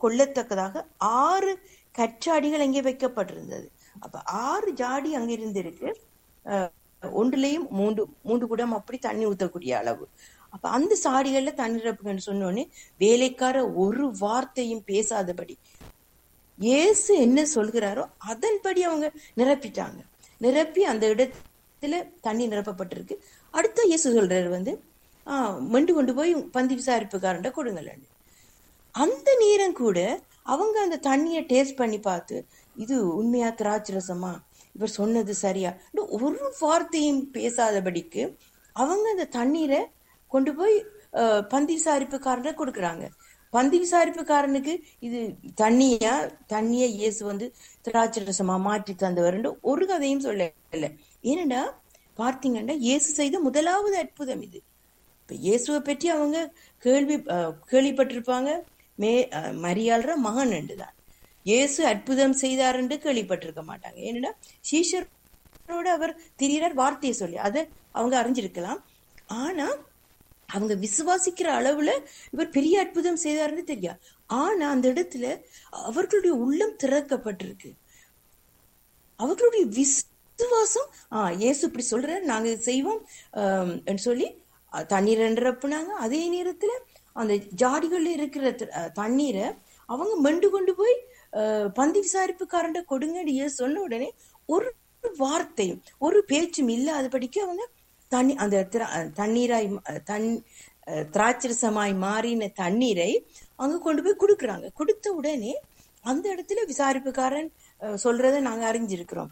கொள்ளத்தக்கதாக ஆறு கற்றாடிகள் அங்கே வைக்கப்பட்டிருந்தது அப்ப ஆறு ஜாடி அங்க இருந்திருக்கு அஹ், ஒன்றுலயும் மூன்று மூன்று குடம் அப்படி தண்ணி ஊத்தக்கூடிய அளவு அப்ப அந்த சாடிகள்ல தண்ணி நிரப்புங்கன்னு சொன்னோடனே வேலைக்கார ஒரு வார்த்தையும் பேசாதபடி இயேசு என்ன சொல்கிறாரோ அதன்படி அவங்க நிரப்பிட்டாங்க நிரப்பி அந்த இடத்துல தண்ணி நிரப்பப்பட்டிருக்கு அடுத்த இயேசு சொல்றாரு வந்து ஆஹ் மெண்டு கொண்டு போய் பந்தி விசாரிப்புக்காரன்ட்ட கொடுங்கலன்னு அந்த நேரம் கூட அவங்க அந்த தண்ணியை டேஸ்ட் பண்ணி பார்த்து இது உண்மையா திராட்சரசமா இவர் சொன்னது சரியா இன்னும் ஒரு வார்த்தையும் பேசாதபடிக்கு அவங்க அந்த தண்ணீரை கொண்டு போய் அஹ், பந்தி விசாரிப்புக்காரன்ட்ட கொடுக்குறாங்க பந்தி விசாரிப்புக்காரனுக்கு இது தண்ணியா தண்ணியை இயேசு வந்து திராட்சரசமா மாற்றி தந்தவர்னு ஒரு கதையும் சொல்லல ஏனண்டா பார்த்தீங்கன்னா இயேசு செய்த முதலாவது அற்புதம் இது இப்ப இயேசுவை பற்றி அவங்க கேள்வி அஹ், கேள்விப்பட்டிருப்பாங்க மே அஹ், மரியாள்ற மகன் தான் இயேசு அற்புதம் செய்தார் என்று கேள்விப்பட்டிருக்க மாட்டாங்க ஏன்னா சீஷரோட அவர் திரியிறார் வார்த்தையை சொல்லி அதை அவங்க அறிஞ்சிருக்கலாம் ஆனா அவங்க விசுவாசிக்கிற அளவுல இவர் பெரிய அற்புதம் செய்தாருன்னு தெரியாது ஆனா அந்த இடத்துல அவர்களுடைய உள்ளம் திறக்கப்பட்டிருக்கு அவர்களுடைய விசுவாசம் ஆ இயேசு இப்படி சொல்றாரு நாங்க இதை செய்வோம் ஆம், ன்னு சொல்லி அஹ், தண்ணீர் நிரப்புனாங்க அதே நேரத்துல அந்த ஜாடிகள்ல இருக்கிற த- அஹ், தண்ணீரை அவங்க மெண்டு கொண்டு போய் அஹ், பந்தி விசாரிப்புக்காரண்ட கொடுங்கன்னு இயேசு சொன்ன உடனே ஒரு வார்த்தையும் ஒரு பேச்சும் இல்லாதபடிக்கு அவங்க தண்ணி அந்த திரா- அஹ், தண்ணீராய் ம- அஹ், தன் அஹ், திராட்சரசமாய் மாறின தண்ணீரை அங்க கொண்டு போய் கொடுக்குறாங்க கொடுத்த உடனே அந்த இடத்துல விசாரிப்புக்காரன் அஹ், சொல்றதை நாங்க அறிஞ்சிருக்கிறோம்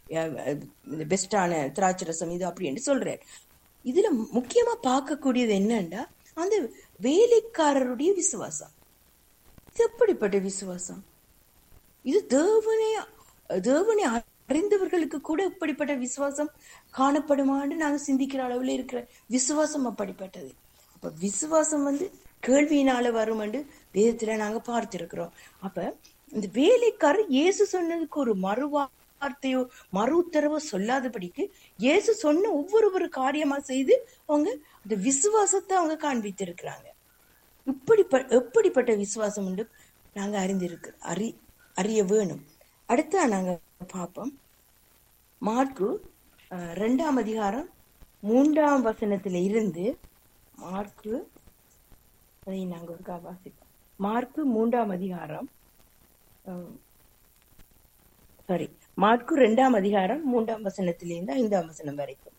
பெஸ்டான திராட்சரசம் இது அப்படின்னு சொல்றாரு இதுல முக்கியமா பார்க்கக்கூடியது என்னன்னா அந்த வேலைக்காரருடைய விசுவாசம் இது எப்படிப்பட்ட விசுவாசம் இது தேவனை தேவனை அறிந்தவர்களுக்கு கூட இப்படிப்பட்ட விசுவாசம் காணப்படுமான்னு நாங்க சிந்திக்கிற அளவுல இருக்கிற விசுவாசம் அப்படிப்பட்டது அப்ப விசுவாசம் வந்து கேள்வியினால வருமென்று வேதத்துல நாங்க பார்த்திருக்கிறோம் அப்ப இந்த வேலைக்காரர் இயேசு சொன்னதுக்கு ஒரு மறுவா வார்த்தையோ மறு உத்தரவோ சொல்லாதபடிக்கு இயேசு சொன்ன ஒவ்வொரு ஒரு காரியமா செய்து அவங்க அந்த விசுவாசத்தை அவங்க காண்பித்திருக்கிறாங்க இப்படிப்ப எப்படிப்பட்ட விசுவாசம் உண்டு நாங்க அறிந்திருக்கு அறி அறிய வேணும் அடுத்தா நாங்க பார்ப்போம் மார்க்கு அஹ், ரெண்டாம் அதிகாரம் மூன்றாம் வசனத்துல இருந்து மார்க்கு அதை நாங்க ஒருக்கா வாசிப்போம் மார்க்கு மூன்றாம் அதிகாரம் சாரி மார்க்கு ரெண்டாம் அதிகாரம் மூன்றாம் வசனத்திலிருந்து ஐந்தாம் வசனம் வரைக்கும்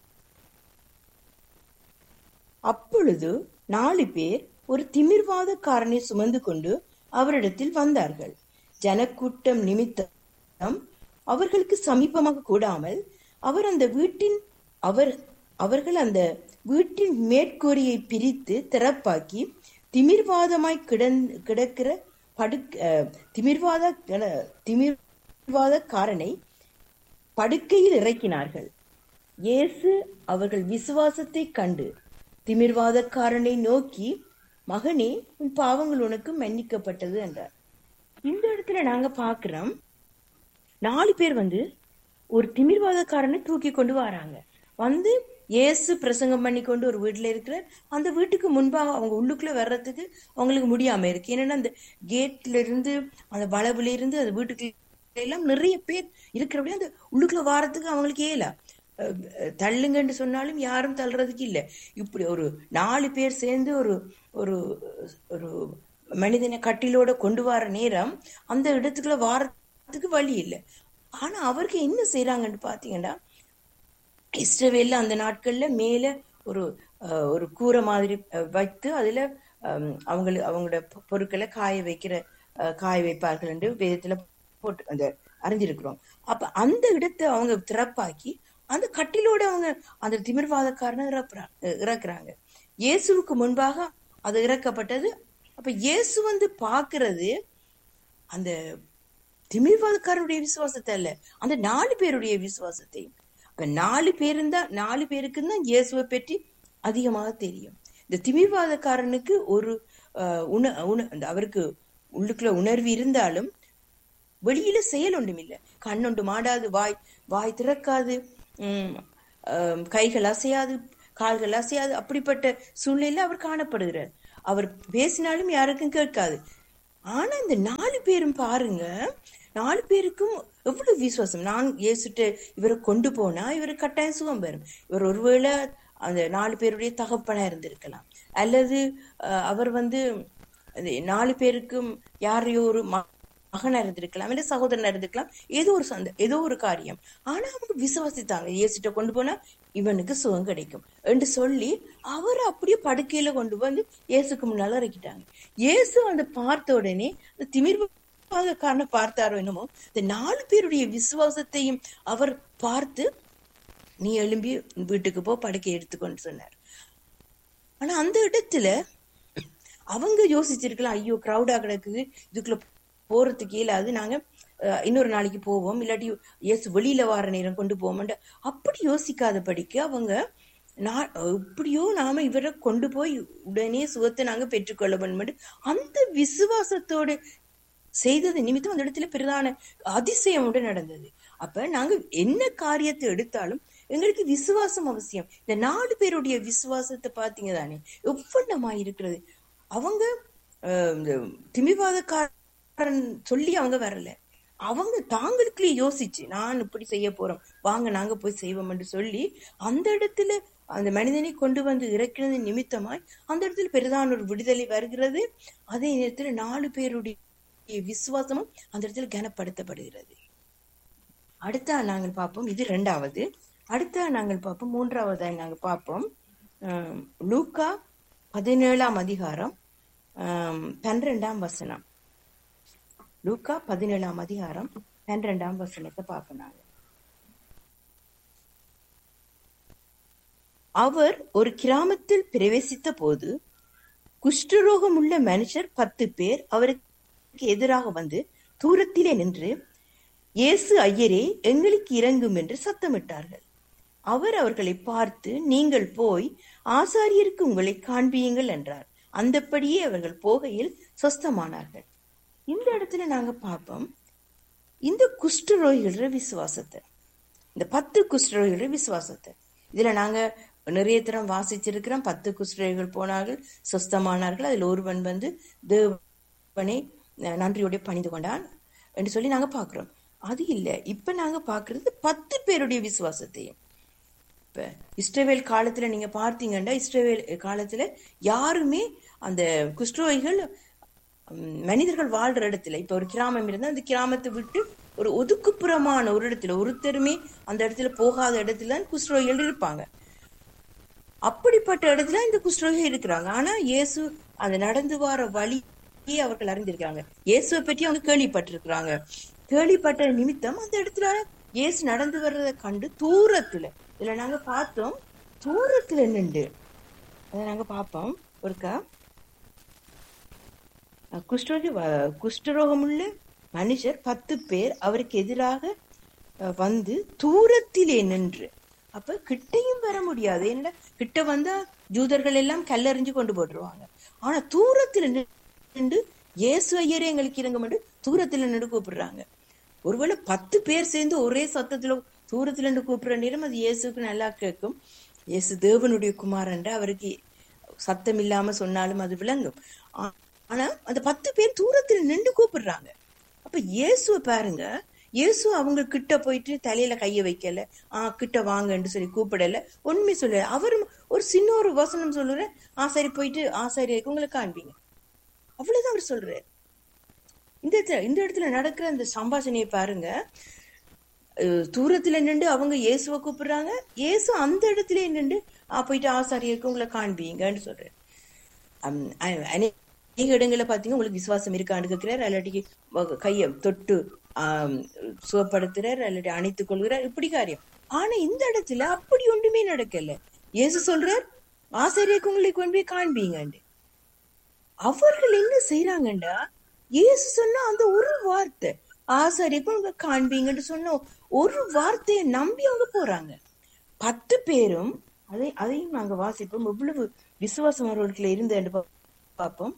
அப்பொழுது நாலு பேர் ஒரு திமிர்வாதக்காரனை சுமந்து கொண்டு அவரிடத்தில் வந்தார்கள் ஜனக்கூட்டம் நிமித்தம் அவர்களுக்கு சமீபமாக கூடாமல் அவர் அந்த வீட்டின் அவர் அவர்கள் அந்த வீட்டின் மேற்கூரையை பிரித்து திறப்பாக்கி திமிர்வாதமாய் கிடந் கிடக்கிற படுக் அஹ், திமிர்வாத கிட- திமிர்வாதக்காரனை படுக்கையில் இறக்கினார்கள் இயேசு அவர்கள் விசுவாசத்தை கண்டு திமிர்வாதக்காரனை நோக்கி மகனே உன் பாவங்கள் உனக்கு மன்னிக்கப்பட்டது என்றார் இந்த இடத்துல நாங்க பாக்குறோம் நாலு பேர் வந்து ஒரு திமிர்வாதக்காரனை தூக்கி கொண்டு வராங்க வந்து இயேசு பிரசங்கம் பண்ணி கொண்டு ஒரு வீட்டுல இருக்கிற அந்த வீட்டுக்கு முன்பாக அவங்க உள்ளுக்குள்ள வர்றதுக்கு அவங்களுக்கு முடியாம இருக்கு ஏன்னா அந்த கேட்ல இருந்து அந்த வளவுல இருந்து அந்த வீட்டுக்கு எல்லாம் நிறைய பேர் இருக்கிறபடியே அந்த உள்ளுக்குள்ள வாரத்துக்கு அவங்களுக்கு ஏலா தள்ளுங்கன்னு சொன்னாலும் யாரும் தள்ளுறதுக்கு இல்லை இப்படி ஒரு நாலு பேர் சேர்ந்து ஒரு ஒரு ஒரு மனிதனை கட்டிலோட கொண்டு வர நேரம் அந்த இடத்துக்குள்ள வாரத்துக்கு வழி இல்லை ஆனா அவருக்கு என்ன செய்யறாங்கன்னு பாத்தீங்கன்னா இஸ்ரவேல்ல அந்த நாட்கள்ல மேல ஒரு அஹ், ஒரு கூரை மாதிரி அஹ், வைத்து அதுல அஹ், அவங்களுக்கு அவங்களோட பொ- பொருட்களை காய வைக்கிற அஹ், காய வைப்பார்கள் என்று வேதத்துல போட்டு அந்த அறிஞ்சிருக்கிறோம் அப்ப அந்த இடத்தை அவங்க திறப்பாக்கி அந்த கட்டிலோட அவங்க அந்த திமிர்வாதக்காரனை இறப்புறாங்க இறக்குறாங்க இயேசுவுக்கு முன்பாக அது இறக்கப்பட்டது அப்ப இயேசு வந்து பாக்குறது அந்த திமிர்வாதக்காரருடைய விசுவாசத்தை அல்ல அந்த நாலு பேருடைய விசுவாசத்தை அப்ப நாலு பேரும் தான் நாலு பேருக்கு தான் இயேசுவை பற்றி அதிகமாக தெரியும் இந்த திமிர்வாதக்காரனுக்கு ஒரு அஹ், உண உண அந்த அவருக்கு உள்ளுக்குள்ள உணர்வு இருந்தாலும் வெளியில செயல் ஒன்றும் இல்லை கண்ணொண்டு மாடாது வாய் வாய் திறக்காது உம் ஆம், கைகள் அசையாது கால்கள் அசையாது அப்படிப்பட்ட சூழ்நிலையில அவர் காணப்படுகிறார் அவர் பேசினாலும் யாருக்கும் கேட்காது ஆனா இந்த நாலு பேரும் பாருங்க நாலு பேருக்கும் எவ்வளவு விசுவாசம் நான் இயேசுட்ட இவரை கொண்டு போனா இவரு கட்டாயம் சுகம் பெறும் இவர் ஒருவேளை அந்த நாலு பேருடைய தகப்பனா இருந்திருக்கலாம் அல்லது அஹ், அவர் வந்து அது நாலு பேருக்கும் யாரையோ ஒரு ம- மகனா இருந்திருக்கலாம் இல்ல சகோதரனா இருந்திருக்கலாம் ஏதோ ஒரு சந்த ஏதோ ஒரு காரியம் ஆனா அவங்க விசுவாசித்தாங்க இயேசுட்ட கொண்டு போனா இவனுக்கு சுகம் கிடைக்கும் என்று சொல்லி அவரை அப்படியே படுக்கையில கொண்டு வந்து இயேசுக்கு முன்னால இறக்கிட்டாங்க இயேசு அந்த பார்த்த உடனே அந்த திமிர்வாதக்காரனை பார்த்தாரோ என்னமோ இந்த நாலு பேருடைய விசுவாசத்தையும் அவர் பார்த்து நீ எழும்பி வீட்டுக்கு போ படுக்கை எடுத்துக்கொண்டு சொன்னார் ஆனா அந்த இடத்துல அவங்க யோசிச்சிருக்கலாம் ஐயோ கிரௌடா கிடக்குது இதுக்குள்ள போறதுக்கு இயலாது நாங்க அஹ், இன்னொரு நாளைக்கு போவோம் இல்லாட்டி இயேசு வெளியில வார நேரம் கொண்டு போவோம்ன்ற அப்படி யோசிக்காதபடிக்கு அவங்க நான் இப்படியோ நாம இவரை கொண்டு போய் உடனே சுகத்தை நாங்க பெற்றுக்கொள்ள வேண்டும் அந்த விசுவாசத்தோடு செய்தது நிமித்தம் அந்த இடத்துல பிரதான அதிசயம் ஒன்று நடந்தது அப்ப நாங்க என்ன காரியத்தை எடுத்தாலும் எங்களுக்கு விசுவாசம் அவசியம் இந்த நாலு பேருடைய விசுவாசத்தை பாத்தீங்க தானே எவ்வளமா இருக்கிறது அவங்க அஹ், இந்த திமிவாதக்காரன் சொல்லி அவங்க வரல அவங்க தாங்களுக்குள்ளே யோசிச்சு நான் இப்படி செய்ய போறோம் வாங்க நாங்க போய் செய்வோம் என்று சொல்லி அந்த இடத்துல அந்த மனிதனை கொண்டு வந்து இறக்கினது நிமித்தமாய் அந்த இடத்துல பெரிதான ஒரு விடுதலை வருகிறது அதே நேரத்துல நாலு பேருடைய விசுவாசமும் அந்த இடத்துல கனப்படுத்தப்படுகிறது அடுத்த நாங்கள் பார்ப்போம் இது ரெண்டாவது அடுத்த நாங்கள் பார்ப்போம் மூன்றாவதாய் நாங்கள் பார்ப்போம் ஆம், லூக்கா பதினேழாம் அதிகாரம் ஆம், பன்னிரெண்டாம் வசனம் லூக்கா பதினேழாம் அதிகாரம் பன்னிரெண்டாம் வசனத்தை பார்ப்போம் நாங்க அவர் ஒரு கிராமத்தில் பிரவேசித்த போது குஷ்டரோகம் உள்ள மனுஷர் பத்து பேர் அவருக்கு எதிராக வந்து தூரத்திலே நின்று இயேசு ஐயரே எங்களுக்கு இறங்கும் என்று சத்தமிட்டார்கள் அவர் அவர்களை பார்த்து நீங்கள் போய் ஆசாரியருக்கு உங்களை காண்பியுங்கள் என்றார் அந்தப்படியே அவர்கள் போகையில் சொஸ்தமானார்கள் இந்த இடத்துல நாங்க பார்ப்போம் இந்த குஷ்டரோகிகள விசுவாசத்தை இந்த பத்து குஷ்டரோகிகள விசுவாசத்தை இதுல நாங்க நிறைய தரம் வாசிச்சிருக்கிறோம் பத்து குஷ்டரோகிகள் போனார்கள் சொஸ்தமானார்கள் அதில் ஒருவன் வந்து தேவனை அஹ், நன்றியோட பணிந்து கொண்டான் என்று சொல்லி நாங்க பார்க்கிறோம் அது இல்ல இப்ப நாங்க பார்க்கிறது பத்து பேருடைய விசுவாசத்தையும் இப்ப இஸ்ரவேல் காலத்துல நீங்க பார்த்தீங்கன்னா இஸ்ரவேல் காலத்துல யாருமே அந்த குஷ்டரோகிகள் உம், மனிதர்கள் வாழ்ற இடத்துல இப்ப ஒரு கிராமம் இருந்தா அந்த கிராமத்தை விட்டு ஒரு ஒதுக்குப்புறமான ஒரு இடத்துல ஒருத்தருமே அந்த இடத்துல போகாத இடத்துல தான் குஷ்டரோகிகள் இருப்பாங்க அப்படிப்பட்ட இடத்துல இந்த குஷ்டரோகி இருக்கிறாங்க ஆனா இயேசு அந்த நடந்து வர வழியே அவர்கள் அறிந்திருக்கிறாங்க இயேசுவை பற்றி அவங்க கேள்விப்பட்டிருக்கிறாங்க கேள்விப்பட்ட நிமித்தம் அந்த இடத்துல இயேசு நடந்து வர்றதை கண்டு தூரத்துல இதுல நாங்க பார்த்தோம் தூரத்துல நின்று அதை நாங்க பார்ப்போம் ஒருக்கா குஷ்டரோகி வ- குஷ்டரோகமுள்ள மனுஷர் பத்து பேர் அவருக்கு எதிராக அஹ், வந்து தூரத்திலே நின்று அப்ப கிட்டையும் வர முடியாது என்ன கிட்ட வந்தா ஜூதர்கள் எல்லாம் கல்லறிஞ்சு கொண்டு போட்டுருவாங்க ஆனா தூரத்துல நின்று இயேசு ஐயரே எங்களுக்கு இறங்க மட்டும் தூரத்துல நின்று கூப்பிடுறாங்க ஒருவேளை பத்து பேர் சேர்ந்து ஒரே சத்தத்துல தூரத்துல நின்று கூப்பிடுற நேரம் அது இயேசுக்கு நல்லா கேட்கும் இயேசு தேவனுடைய குமாரன்ற அவருக்கு சத்தம் இல்லாம சொன்னாலும் அது விளங்கும் ஆ- ஆனா அந்த பத்து பேர் தூரத்துல நின்று கூப்பிடுறாங்க அப்ப இயேசுவை பாருங்க இயேசு அவங்க கிட்ட போயிட்டு தலையில கைய வைக்கல ஆ கிட்ட வாங்கன்னு சொல்லி கூப்பிடல உண்மை சொல்ல அவர் ஒரு சின்ன ஒரு வசனம் சொல்லுற ஆ சரி போயிட்டு ஆ சரி உங்களை காண்பீங்க அவ்வளவுதான் அவர் சொல்றாரு இந்த இடத்துல இந்த இடத்துல நடக்கிற அந்த சம்பாஷணையை பாருங்க அஹ் தூரத்துல நின்று அவங்க இயேசுவை கூப்பிடுறாங்க இயேசு அந்த இடத்துல நின்று ஆ போயிட்டு ஆசாரியருக்கு உங்களை காண்பீங்கன்னு சொல்றாரு அம், அ- அநேக இடங்கள்ல பாத்தீங்க உங்களுக்கு விசுவாசம் இருக்கான்னு கேட்கிறார் இல்லாட்டி வ- கைய தொட்டு ஆம், சுகப்படுத்துறார் இல்லாட்டி அணைத்துக் கொள்கிறார் இப்படி காரியம் ஆனா இந்த இடத்துல அப்படி ஒன்றுமே நடக்கல இயேசு சொல்றார் ஆசிரியருக்கு உங்களை கொண்டு போய் காண்பீங்கன்னு அவர்கள் என்ன செய்யறாங்கண்டா இயேசு சொன்ன அந்த ஒரு வார்த்தை ஆசாரியப்ப உங்க காண்பீங்கன்னு சொன்ன ஒரு வார்த்தையை நம்பி அவங்க போறாங்க பத்து பேரும் அதை அதையும் நாங்க வாசிப்போம் எவ்வளவு விசுவாசம் அவர்களுக்குள்ள இருந்து பார்ப்போம்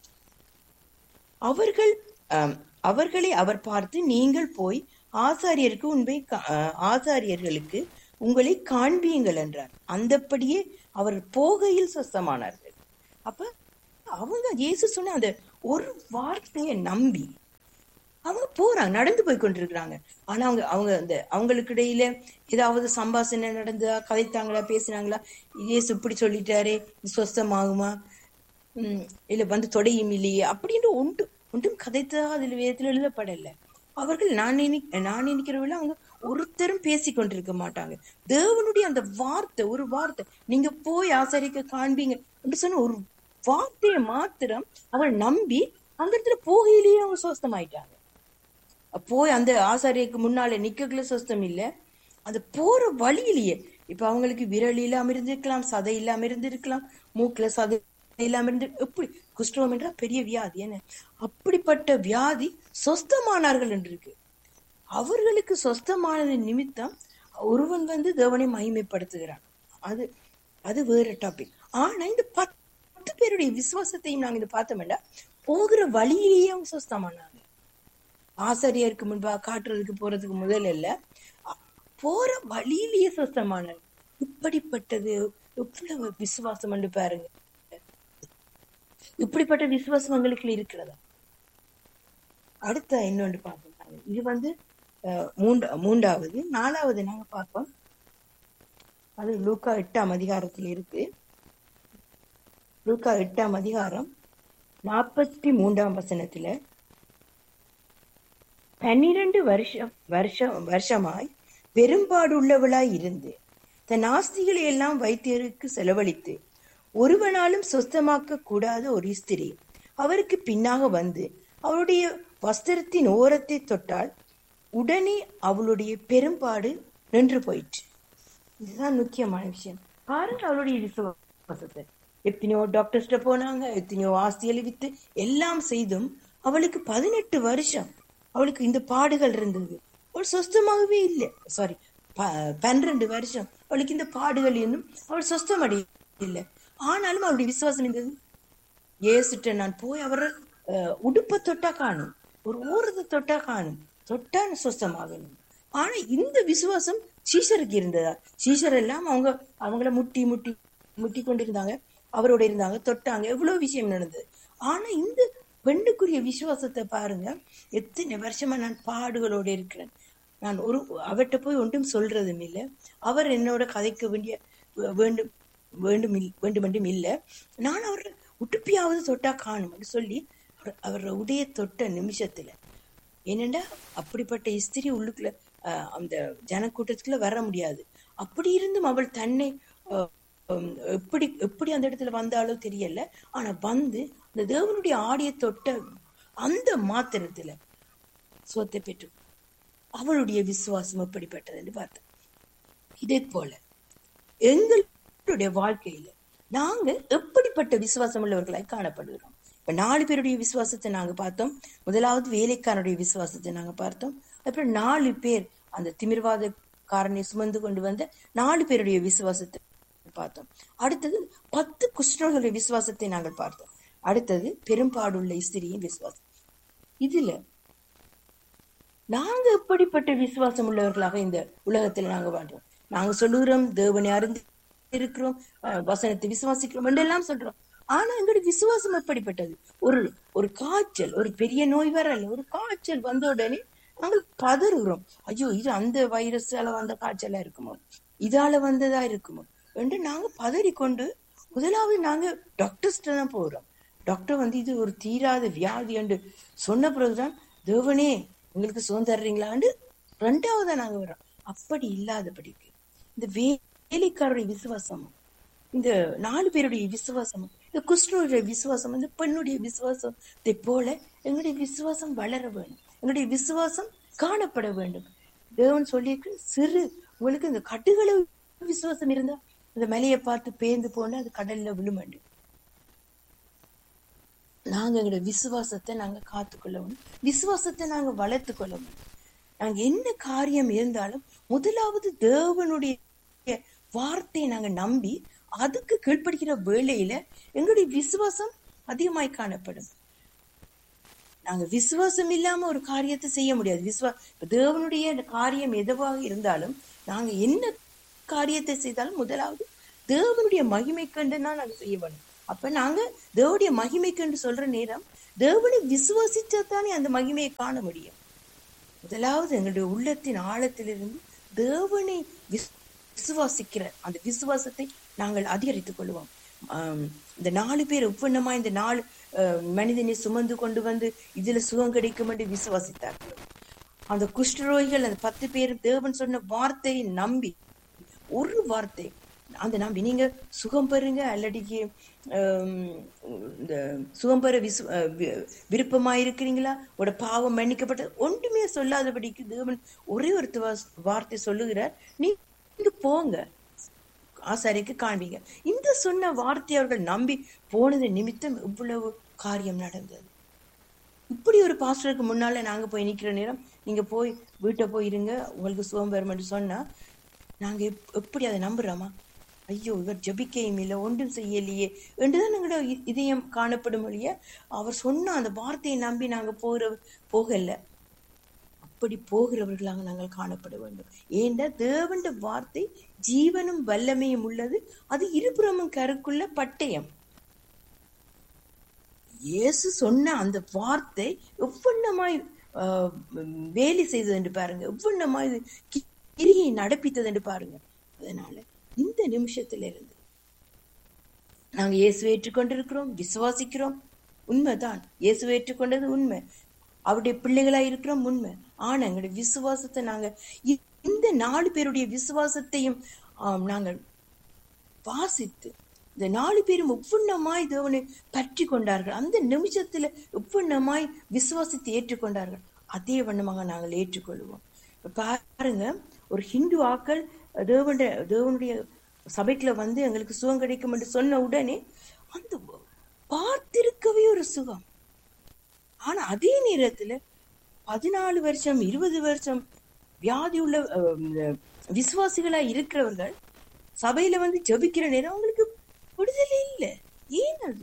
அவர்கள் ஆம், அவர்களை அவர் பார்த்து நீங்கள் போய் ஆசாரியருக்கு உண்மை கா- ஆஹ், ஆசாரியர்களுக்கு உங்களை காண்பியுங்கள் என்றார் அந்தப்படியே அவர் போகையில் சொஸ்தமானார்கள் அப்ப அவங்க இயேசு சொன்ன அந்த ஒரு வார்த்தையை நம்பி அவங்க போறாங்க நடந்து போய் கொண்டிருக்கிறாங்க ஆனா அவங்க அவங்க அந்த அவங்களுக்கு இடையில ஏதாவது சம்பாஷணை நடந்தா கதைத்தாங்களா பேசினாங்களா இயேசு இப்படி சொல்லிட்டாரே இது சொஸ்தமாகுமா உம் இல்ல வந்து தொடையும் இல்லையே அப்படின்னு ஒன்று ஒன்றும் கதைத்தா அதுல வேதத்துல எழுதப்படல அவர்கள் நான் நினை நான் நினைக்கிறவங்கள அவங்க ஒருத்தரும் பேசி கொண்டிருக்க மாட்டாங்க தேவனுடைய அந்த வார்த்தை ஒரு வார்த்தை நீங்க போய் ஆசாரிக்க காண்பீங்க என்று சொன்ன ஒரு வார்த்தையை மாத்திரம் அவள் நம்பி அந்த இடத்துல போகையிலேயே அவங்க சுவஸ்தமாயிட்டாங்க போய் அந்த ஆசாரியக்கு முன்னால நிக்கக்குள்ள சுஸ்தம் இல்ல அந்த போற வழியிலேயே இப்ப அவங்களுக்கு விரல் இல்லாம இருந்திருக்கலாம் சதை இல்லாம இருந்திருக்கலாம் மூக்குல சதை இல்லாம இருந்து எப்படி குஷ்டரோகம் என்றா பெரிய வியாதி என்ன அப்படிப்பட்ட வியாதி சொஸ்தமானார்கள் என்று இருக்கு அவர்களுக்கு சொஸ்தமானது நிமித்தம் ஒருவன் வந்து தேவனை மகிமைப்படுத்துகிறான் அது அது வேற டாபிக் ஆனா இந்த பத்து பேருடைய விசுவாசத்தையும் நாங்க இதை பார்த்தோம்னா போகிற வழியிலேயே அவங்க சொஸ்தமானாங்க ஆசிரியருக்கு முன்பாக காட்டுறதுக்கு போறதுக்கு முதல் இல்ல போற வழியிலேயே சொஸ்தமானாங்க இப்படிப்பட்டது எவ்வளவு விசுவாசம் என்று பாருங்க இப்படிப்பட்ட விசுவாசம் எங்களுக்கு இருக்கிறதா அடுத்த இன்னொன்று பார்ப்போம் இது வந்து மூன்றா மூன்றாவது நாலாவது நாங்க பார்ப்போம் அது லூக்கா எட்டாம் அதிகாரத்தில் இருக்கு லூக்கா எட்டாம் அதிகாரம் நாற்பத்தி மூன்றாம் வசனத்துல பன்னிரண்டு வருஷம் வருஷம் வருஷமாய் பெரும்பாடுள்ளவளாய் இருந்து தன் ஆஸ்திகளை எல்லாம் வைத்தியருக்கு செலவழித்து ஒருவனாலும் சொஸ்தமாக்க கூடாத ஒரு ஸ்திரீ அவருக்கு பின்னாக வந்து அவளுடைய வஸ்திரத்தின் ஓரத்தை தொட்டால் உடனே அவளுடைய பெரும்பாடு நின்று போயிற்று இதுதான் முக்கியமான விஷயம் பாருங்க அவளுடைய விசுவாசத்தை எத்தனையோ டாக்டர்ஸ்ட போனாங்க எத்தனையோ ஆஸ்திகளை வித்து எல்லாம் செய்தும் அவளுக்கு பதினெட்டு வருஷம் அவளுக்கு இந்த பாடுகள் இருந்தது அவள் சொஸ்தமாகவே இல்லை சாரி பன்னிரண்டு வருஷம் அவளுக்கு இந்த பாடுகள் இருந்தும் அவள் சொஸ்தம் அடைய இல்லை ஆனாலும் அவளுடைய விசுவாசம் இருந்தது ஏசுட்ட நான் போய் அவர் உடுப்ப தொட்டா காணும் ஒரு ஊரத்தை தொட்டா காணும் தொட்டா சொஸ்தமாகணும் ஆனா இந்த விசுவாசம் சீஷருக்கு இருந்ததா சீஷர் எல்லாம் அவங்க அவங்கள முட்டி முட்டி முட்டி கொண்டிருந்தாங்க அவரோட இருந்தாங்க தொட்டாங்க எவ்வளவு விஷயம் நடந்தது ஆனா இந்த பெண்ணுக்குரிய விசுவாசத்தை பாருங்க எத்தனை வருஷமா நான் பாடுகளோட இருக்கிறேன் நான் ஒரு அவர்கிட்ட போய் ஒன்றும் சொல்றதும் இல்லை அவர் என்னோட கதைக்க வேண்டிய வேண்டும் வேண்டும் வேண்டுமென்றும் இல்லை நான் அவர் உடுப்பியாவது தொட்டா காணும் சொல்லி அவர் உடைய தொட்ட நிமிஷத்துல என்னண்டா அப்படிப்பட்ட இஸ்திரி உள்ளுக்குள்ள அந்த ஜனக்கூட்டத்துக்குள்ள வர முடியாது அப்படி இருந்தும் அவள் தன்னை எப்படி எப்படி அந்த இடத்துல வந்தாலோ தெரியல ஆனா வந்து அந்த தேவனுடைய ஆடிய தொட்ட அந்த மாத்திரத்துல சொத்தை பெற்று அவளுடைய விசுவாசம் எப்படிப்பட்டது என்று பார்த்தேன் இதே போல எங்களுடைய வாழ்க்கையில நாங்க எப்படிப்பட்ட விசுவாசம் உள்ளவர்களாய் காணப்படுகிறோம் இப்ப நாலு பேருடைய விசுவாசத்தை நாங்க பார்த்தோம் முதலாவது வேலைக்காரனுடைய விசுவாசத்தை நாங்க பார்த்தோம் அப்புறம் நாலு பேர் அந்த திமிர்வாத காரனை சுமந்து கொண்டு வந்த நாலு பேருடைய விசுவாசத்தை பார்த்தோம் அடுத்தது பத்து குஷ்ணர்களுடைய விசுவாசத்தை நாங்கள் பார்த்தோம் அடுத்தது பெரும்பாடுள்ள ஸ்திரியின் விசுவாசம் இதுல நாங்க எப்படிப்பட்ட விசுவாசம் உள்ளவர்களாக இந்த உலகத்துல நாங்க வாழ்றோம் நாங்க சொல்லுகிறோம் தேவனை அறிந்து இருக்கிறோம் வசனத்தை விசுவாசிக்கிறோம் என்றெல்லாம் சொல்றோம் ஆனா எங்களுடைய விசுவாசம் எப்படிப்பட்டது ஒரு ஒரு காய்ச்சல் ஒரு பெரிய நோய் வரல ஒரு காய்ச்சல் வந்த உடனே நாங்கள் பதறுகிறோம் ஐயோ இது அந்த வைரஸால வந்த காய்ச்சலா இருக்குமோ இதால வந்ததா இருக்குமோ என்று நாங்க பதறி கொண்டு முதலாவது நாங்க டாக்டர்ஸ்ட தான் போறோம் டாக்டர் வந்து இது ஒரு தீராத வியாதி என்று சொன்ன பிறகுதான் தேவனே உங்களுக்கு சுகம் தர்றீங்களான்னு ரெண்டாவதா நாங்க வரோம் அப்படி இல்லாதபடிக்கு இந்த வேலைக்காரருடைய விசுவாசமும் இந்த நாலு பேருடைய விசுவாசமும் இந்த குஷ்ணனுடைய விசுவாசம் இந்த பெண்ணுடைய விசுவாசத்தை போல எங்களுடைய விசுவாசம் வளர வேண்டும் எங்களுடைய விசுவாசம் காணப்பட வேண்டும் தேவன் சொல்லியிருக்கு சிறு உங்களுக்கு இந்த கட்டுகளை விசுவாசம் இருந்தா அந்த மலையை பார்த்து பேந்து போனா அது கடல்ல விழுமண்டு நாங்க எங்களோட விசுவாசத்தை நாங்க காத்துக்கொள்ளணும் விசுவாசத்தை நாங்க வளர்த்து கொள்ளணும் நாங்க என்ன காரியம் இருந்தாலும் முதலாவது தேவனுடைய வார்த்தையை நாங்க நம்பி அதுக்கு கீழ்ப்படுகிற வேளையில எங்களுடைய விசுவாசம் அதிகமாய் காணப்படும் நாங்க விசுவாசம் இல்லாம ஒரு காரியத்தை செய்ய முடியாது விசுவா தேவனுடைய காரியம் எதுவாக இருந்தாலும் நாங்க என்ன காரியத்தை செய்தாலும் முதலாவது தேவனுடைய மகிமை கண்டு தான் நாங்க செய்ய வேணும் அப்ப நாங்க தேவனுடைய மகிமை கண்டு சொல்ற நேரம் தேவனை விசுவாசிச்சா தானே அந்த மகிமையை காண முடியும் முதலாவது எங்களுடைய உள்ளத்தின் ஆழத்திலிருந்து தேவனை விஸ்- விசுவாசிக்கிற அந்த விசுவாசத்தை நாங்கள் அதிகரித்துக் கொள்வோம் ஆம், இந்த நாலு பேர் ஒவ்வொன்னமா இந்த நாலு அஹ், மனிதனை சுமந்து கொண்டு வந்து இதுல சுகம் கிடைக்கும் என்று விசுவாசித்தார்கள் அந்த குஷ்டரோகிகள் அந்த பத்து பேர் தேவன் சொன்ன வார்த்தையை நம்பி ஒரு வார்த்தை அந்த நம்பி நீங்க சுகம் பெறுங்க அல்லடிக்கு ஆம், இந்த சுகம் பெற விசு அஹ் வி- விருப்பமா இருக்கிறீங்களா உட பாவம் மன்னிக்கப்பட்ட ஒன்றுமே சொல்லாதபடிக்கு தேவன் ஒரே ஒரு துவா- வார்த்தை சொல்லுகிறார் நீங்க போங்க ஆசாரிக்கு காண்பீங்க இந்த சொன்ன வார்த்தை அவர்கள் நம்பி போனது நிமித்தம் இவ்வளவு காரியம் நடந்தது இப்படி ஒரு பாஸ்டருக்கு முன்னால நாங்க போய் நிக்கிற நேரம் நீங்க போய் வீட்டை போய் இருங்க உங்களுக்கு சுகம் வரும்னு சொன்னா நாங்க எப்- எப்படி அதை நம்புறோமா ஐயோ இவர் ஜபிக்கையும் இல்லை ஒன்றும் செய்யலையே என்றுதான் எங்களோட இ- இதயம் காணப்படும் ஒழிய அவர் சொன்ன அந்த வார்த்தையை நம்பி நாங்க போகிற போகல அப்படி போகிறவர்களாக நாங்கள் காணப்பட வேண்டும் ஏண்டா தேவண்ட வார்த்தை ஜீவனும் வல்லமையும் உள்ளது அது இருபுறமும் கருக்குள்ள பட்டயம் இயேசு சொன்ன அந்த வார்த்தை எவ்வண்ணமாய் ஆஹ், வேலை செய்தது என்று பாருங்க எவ்வண்ணமாய் இது கி- கிரியை நடப்பித்தது என்று பாருங்க அதனால இந்த நிமிஷத்துல இருந்து நாங்க இயேசுவை ஏற்றுக்கொண்டிருக்கிறோம் விசுவாசிக்கிறோம் உண்மைதான் இயேசுவை ஏற்றுக்கொண்டது உண்மை அவருடைய பிள்ளைகளா இருக்கிறோம் உண்மை ஆனா எங்களுடைய விசுவாசத்தை நாங்க இ- இந்த நாலு பேருடைய விசுவாசத்தையும் ஆம், நாங்கள் வாசித்து இந்த நாலு பேரும் ஒவ்வொன்னமாய் தேவனை பற்றி கொண்டார்கள் அந்த நிமிஷத்துல ஒவ்வொன்னமாய் விசுவாசித்து ஏற்றுக்கொண்டார்கள் அதே வண்ணமாக நாங்கள் ஏற்றுக்கொள்வோம் இப்ப பாருங்க ஒரு ஹிந்து ஆக்கள் தேவனுடைய தேவனுடைய சபைக்குள்ள வந்து எங்களுக்கு சுகம் கிடைக்கும் என்று சொன்ன உடனே அந்த பார்த்திருக்கவே ஒரு சுகம் ஆனா அதே நேரத்துல பதினாலு வருஷம் இருபது வருஷம் வியாதி உள்ள அஹ், இந்த விசுவாசிகளா இருக்கிறவர்கள் சபையில வந்து ஜெபிக்கிற நேரம் அவங்களுக்கு விடுதலை இல்லை ஏன் அது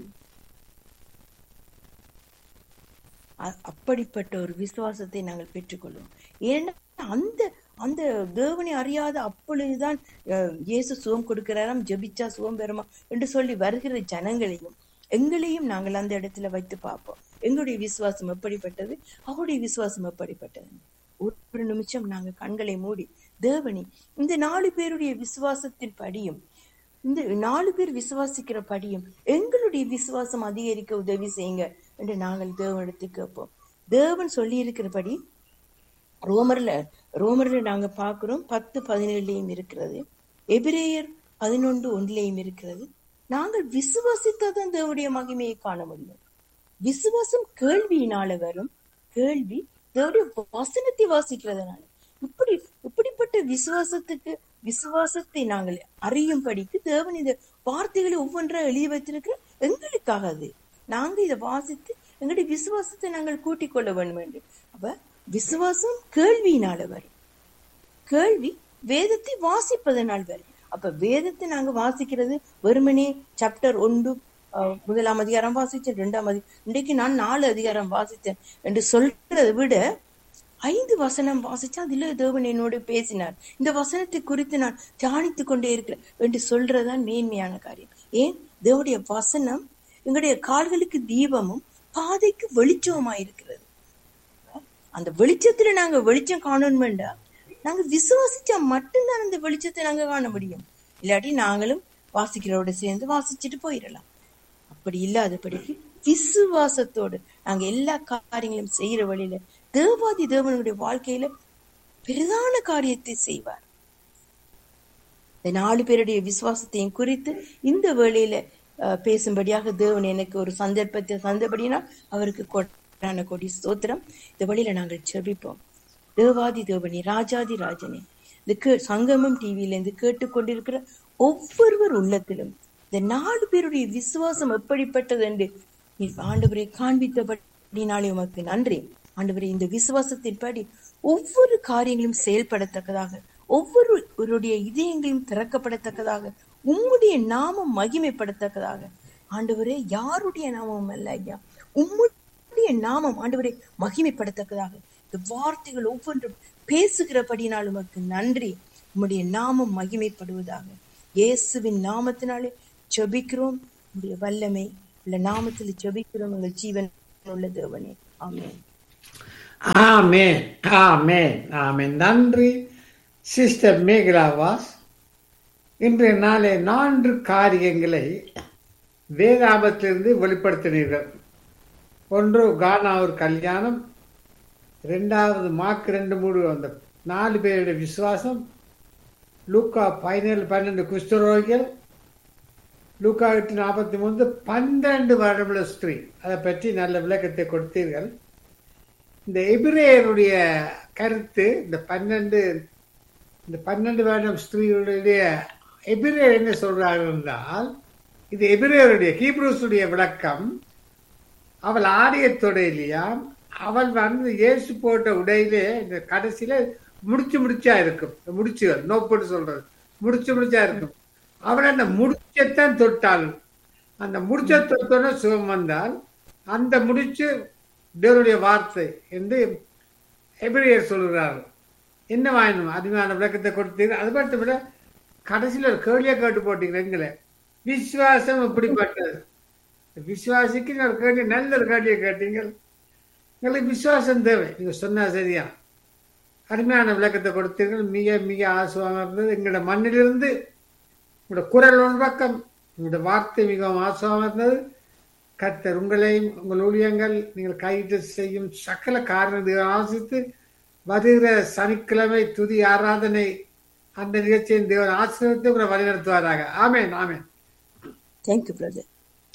அ- அப்படிப்பட்ட ஒரு விசுவாசத்தை நாங்கள் பெற்றுக்கொள்வோம் ஏன்னா அந்த அந்த தேவனை அறியாத அப்பொழுதுதான் அஹ், இயேசு சுகம் கொடுக்கிறாராம் ஜெபிச்சா சுகம் பெறுமா என்று சொல்லி வருகிற ஜனங்களையும் எங்களையும் நாங்கள் அந்த இடத்துல வைத்து பார்ப்போம் எங்களுடைய விசுவாசம் எப்படிப்பட்டது அவருடைய விசுவாசம் எப்படிப்பட்டது ஒரு நிமிஷம் நாங்க கண்களை மூடி தேவனி இந்த நாலு பேருடைய விசுவாசத்தின் படியும் இந்த நாலு பேர் விசுவாசிக்கிற படியும் எங்களுடைய விசுவாசம் அதிகரிக்க உதவி செய்யுங்க என்று நாங்கள் தேவனிடத்தில் கேட்போம் தேவன் சொல்லி இருக்கிறபடி ரோமர்ல ரோமர்ல நாங்க பார்க்கிறோம் பத்து பதினேழுலயும் இருக்கிறது எபிரேயர் பதினொன்று ஒன்றிலையும் இருக்கிறது நாங்கள் விசுவாசித்தாதான் தேவனுடைய மகிமையை காண முடியும் விசுவாசம் கேள்வியினால வரும் கேள்வி தேவனுடைய வசனத்தை வாசிக்கிறதுனால இப்படி இப்படிப்பட்ட விசுவாசத்துக்கு விசுவாசத்தை நாங்கள் அறியும்படிக்கு தேவன் இந்த வார்த்தைகளை ஒவ்வொன்றா எழுதி வைத்திருக்கிற எங்களுக்காக அது நாங்க இதை வாசித்து எங்களுடைய விசுவாசத்தை நாங்கள் கூட்டிக் கொள்ள வேண்டும் என்று அப்ப விசுவாசம் கேள்வியினால வரும் கேள்வி வேதத்தை வாசிப்பதனால் வரும் அப்ப வேதத்தை நாங்க வாசிக்கிறது வெறுமனே சாப்டர் ஒன்று அஹ், முதலாம் அதிகாரம் வாசிச்சேன் ரெண்டாம் அதி இன்றைக்கு நான் நாலு அதிகாரம் வாசித்தேன் என்று சொல்றதை விட ஐந்து வசனம் வாசிச்சா அதுல தேவன் என்னோடு பேசினார் இந்த வசனத்தை குறித்து நான் தியானித்துக் கொண்டே இருக்கிறேன் என்று சொல்றதுதான் மேன்மையான காரியம் ஏன் தேவனுடைய வசனம் எங்களுடைய கால்களுக்கு தீபமும் பாதைக்கு வெளிச்சமுமா இருக்கிறது அந்த வெளிச்சத்துல நாங்க வெளிச்சம் காணணுமெண்டா நாங்க விசுவாசிச்சா மட்டும்தான் அந்த வெளிச்சத்தை நாங்க காண முடியும் இல்லாட்டி நாங்களும் வாசிக்கிறோட சேர்ந்து வாசிச்சுட்டு போயிடலாம் அப்படி இல்லாதபடிக்கு விசுவாசத்தோடு நாங்க எல்லா காரியங்களையும் செய்யற வழியில தேவாதி தேவனுடைய வாழ்க்கையில பிரதான காரியத்தை செய்வார் இந்த நாலு பேருடைய விசுவாசத்தையும் குறித்து இந்த வேளையில அஹ், பேசும்படியாக தேவன் எனக்கு ஒரு சந்தர்ப்பத்தை தந்தபடினால் அவருக்கு கொடான கொடி ஸ்தோத்திரம் இந்த வழியில நாங்கள் செபிப்போம் தேவாதி தேவனே ராஜாதி ராஜனே இந்த கே சங்கமம் டிவியில இருந்து கேட்டுக்கொண்டிருக்கிற ஒவ்வொருவர் உள்ளத்திலும் இந்த நாலு பேருடைய விசுவாசம் எப்படிப்பட்டது என்று நீ ஆண்டவரை காண்பித்தபடினாலே உமக்கு நன்றி ஆண்டவரே இந்த விசுவாசத்தின்படி ஒவ்வொரு காரியங்களும் செயல்படத்தக்கதாக ஒவ்வொருவருடைய இதயங்களையும் திறக்கப்படத்தக்கதாக உம்முடைய நாமம் மகிமைப்படத்தக்கதாக ஆண்டவரே யாருடைய நாமம் அல்ல ஐயா உம்முடைய நாமம் ஆண்டவரே மகிமைப்படத்தக்கதாக இந்த வார்த்தைகள் ஒவ்வொன்றும் பேசுகிறபடினால் உமக்கு நன்றி உம்முடைய நாமம் மகிமைப்படுவதாக இயேசுவின் நாமத்தினாலே ஜெபிக்கிறோம் உம்முடைய வல்லமை உள்ள நாமத்தில் ஜெபிக்கிறோம் எங்கள் ஜீவன் உள்ள தேவனே ஆமென் ஆமென் ஆமென் ஆமென் நன்றி சிஸ்டர் மேகலாவாஸ் இன்றைய நாளே நான்கு காரியங்களை வேதாபத்திலிருந்து வெளிப்படுத்தினீர்கள் ஒன்று கானா ஒரு கல்யாணம் ரெண்டாவது மார்க் ரெண்டு மூணு அந்த நாலு பேருடைய விசுவாசம் லூக்கா பதினேழு பன்னெண்டு குஷ்டரோகிகள் லூக்கா எட்டு நாற்பத்தி மூணு பன்னிரண்டு வருடமுள்ள ஸ்திரீ அதை பற்றி நல்ல விளக்கத்தை கொடுத்தீர்கள் இந்த எபிரேயருடைய கருத்து இந்த பன்னெண்டு இந்த பன்னெண்டு வருடம் ஸ்திரீயுடைய எபிரேயர் என்ன சொல்றார்கள் என்றால் இது எபிரேயருடைய ஹீப்ரூஸுடைய விளக்கம் அவள் ஆடிய தொடையிலையாம் அவள் வந்து இயேசு போட்ட உடையிலே இந்த கடைசியில முடிச்சு முடிச்சா இருக்கும் இந்த முடிச்சுகள் நோப்புன்னு சொல்றது முடிச்சு முடிச்சா இருக்கும் அவள் அந்த முடிச்சத்தான் தொட்டாள் அந்த முடிச்ச தொட்டோன்னு சுகம் வந்தால் அந்த முடிச்சு தேவனுடைய வார்த்தை என்று எபிரியர் சொல்கிறார் என்ன வாங்கணும் அதுமான விளக்கத்தை கொடுத்தீங்க அது மட்டும் விட கடைசியில் ஒரு கேள்வியை கேட்டு போட்டீங்க எங்களை விசுவாசம் எப்படிப்பட்டது விசுவாசிக்கு ஒரு கேள்வி நல்ல ஒரு கேள்வியை கேட்டீங்க எங்களுக்கு விசுவாசம் தேவை நீங்க சொன்னா சரியா அருமையான விளக்கத்தை கொடுத்தீர்கள் மிக மிக ஆசுவாக இருந்தது எங்களோட மண்ணிலிருந்து உங்களோட குரல் ஒரு பக்கம் உங்களோட வார்த்தை மிகவும் ஆசுவாக இருந்தது கர்த்தர் உங்களையும் உங்கள் ஊழியங்கள் நீங்கள் கையிட்டு செய்யும் சகல காரணத்தை ஆசித்து வருகிற சனிக்கிழமை துதி ஆராதனை அந்த நிகழ்ச்சியின் தேவன் ஆசிரியத்தை உங்களை வழிநடத்துவாராக ஆமேன் ஆமேன் தேங்க்யூ பிரதர்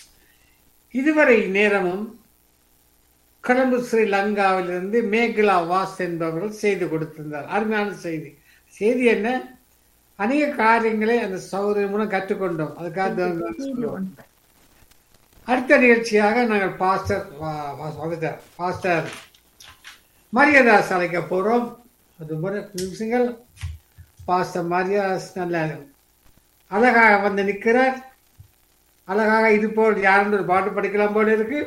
இதுவரை நேரமும் கொழும்பு ஸ்ரீலங்காவிலிருந்து மேகலா வாஸ் என்பவர்கள் செய்து கொடுத்திருந்தார் அருமையான செய்தி செய்தி என்ன அநேக காரியங்களை அந்த சௌகரியம் மூலம் கற்றுக்கொண்டோம் அதுக்காக தேவன் சொல்லுவோம். அடுத்த நிகழ்ச்சியாக நாங்கள் பாஸ்டர் வா- வா- வந்துட்டார். பாஸ்டர் மரியதாஸ் அழைக்க போறோம் அது முறை நிமிஷங்கள் பாஸ்டர் மரியதாஸ் நல்ல அழகாக வந்து நிற்கிறார் அழகாக இது போல் யாரும் ஒரு பாட்டு படிக்கலாம் போல இருக்கு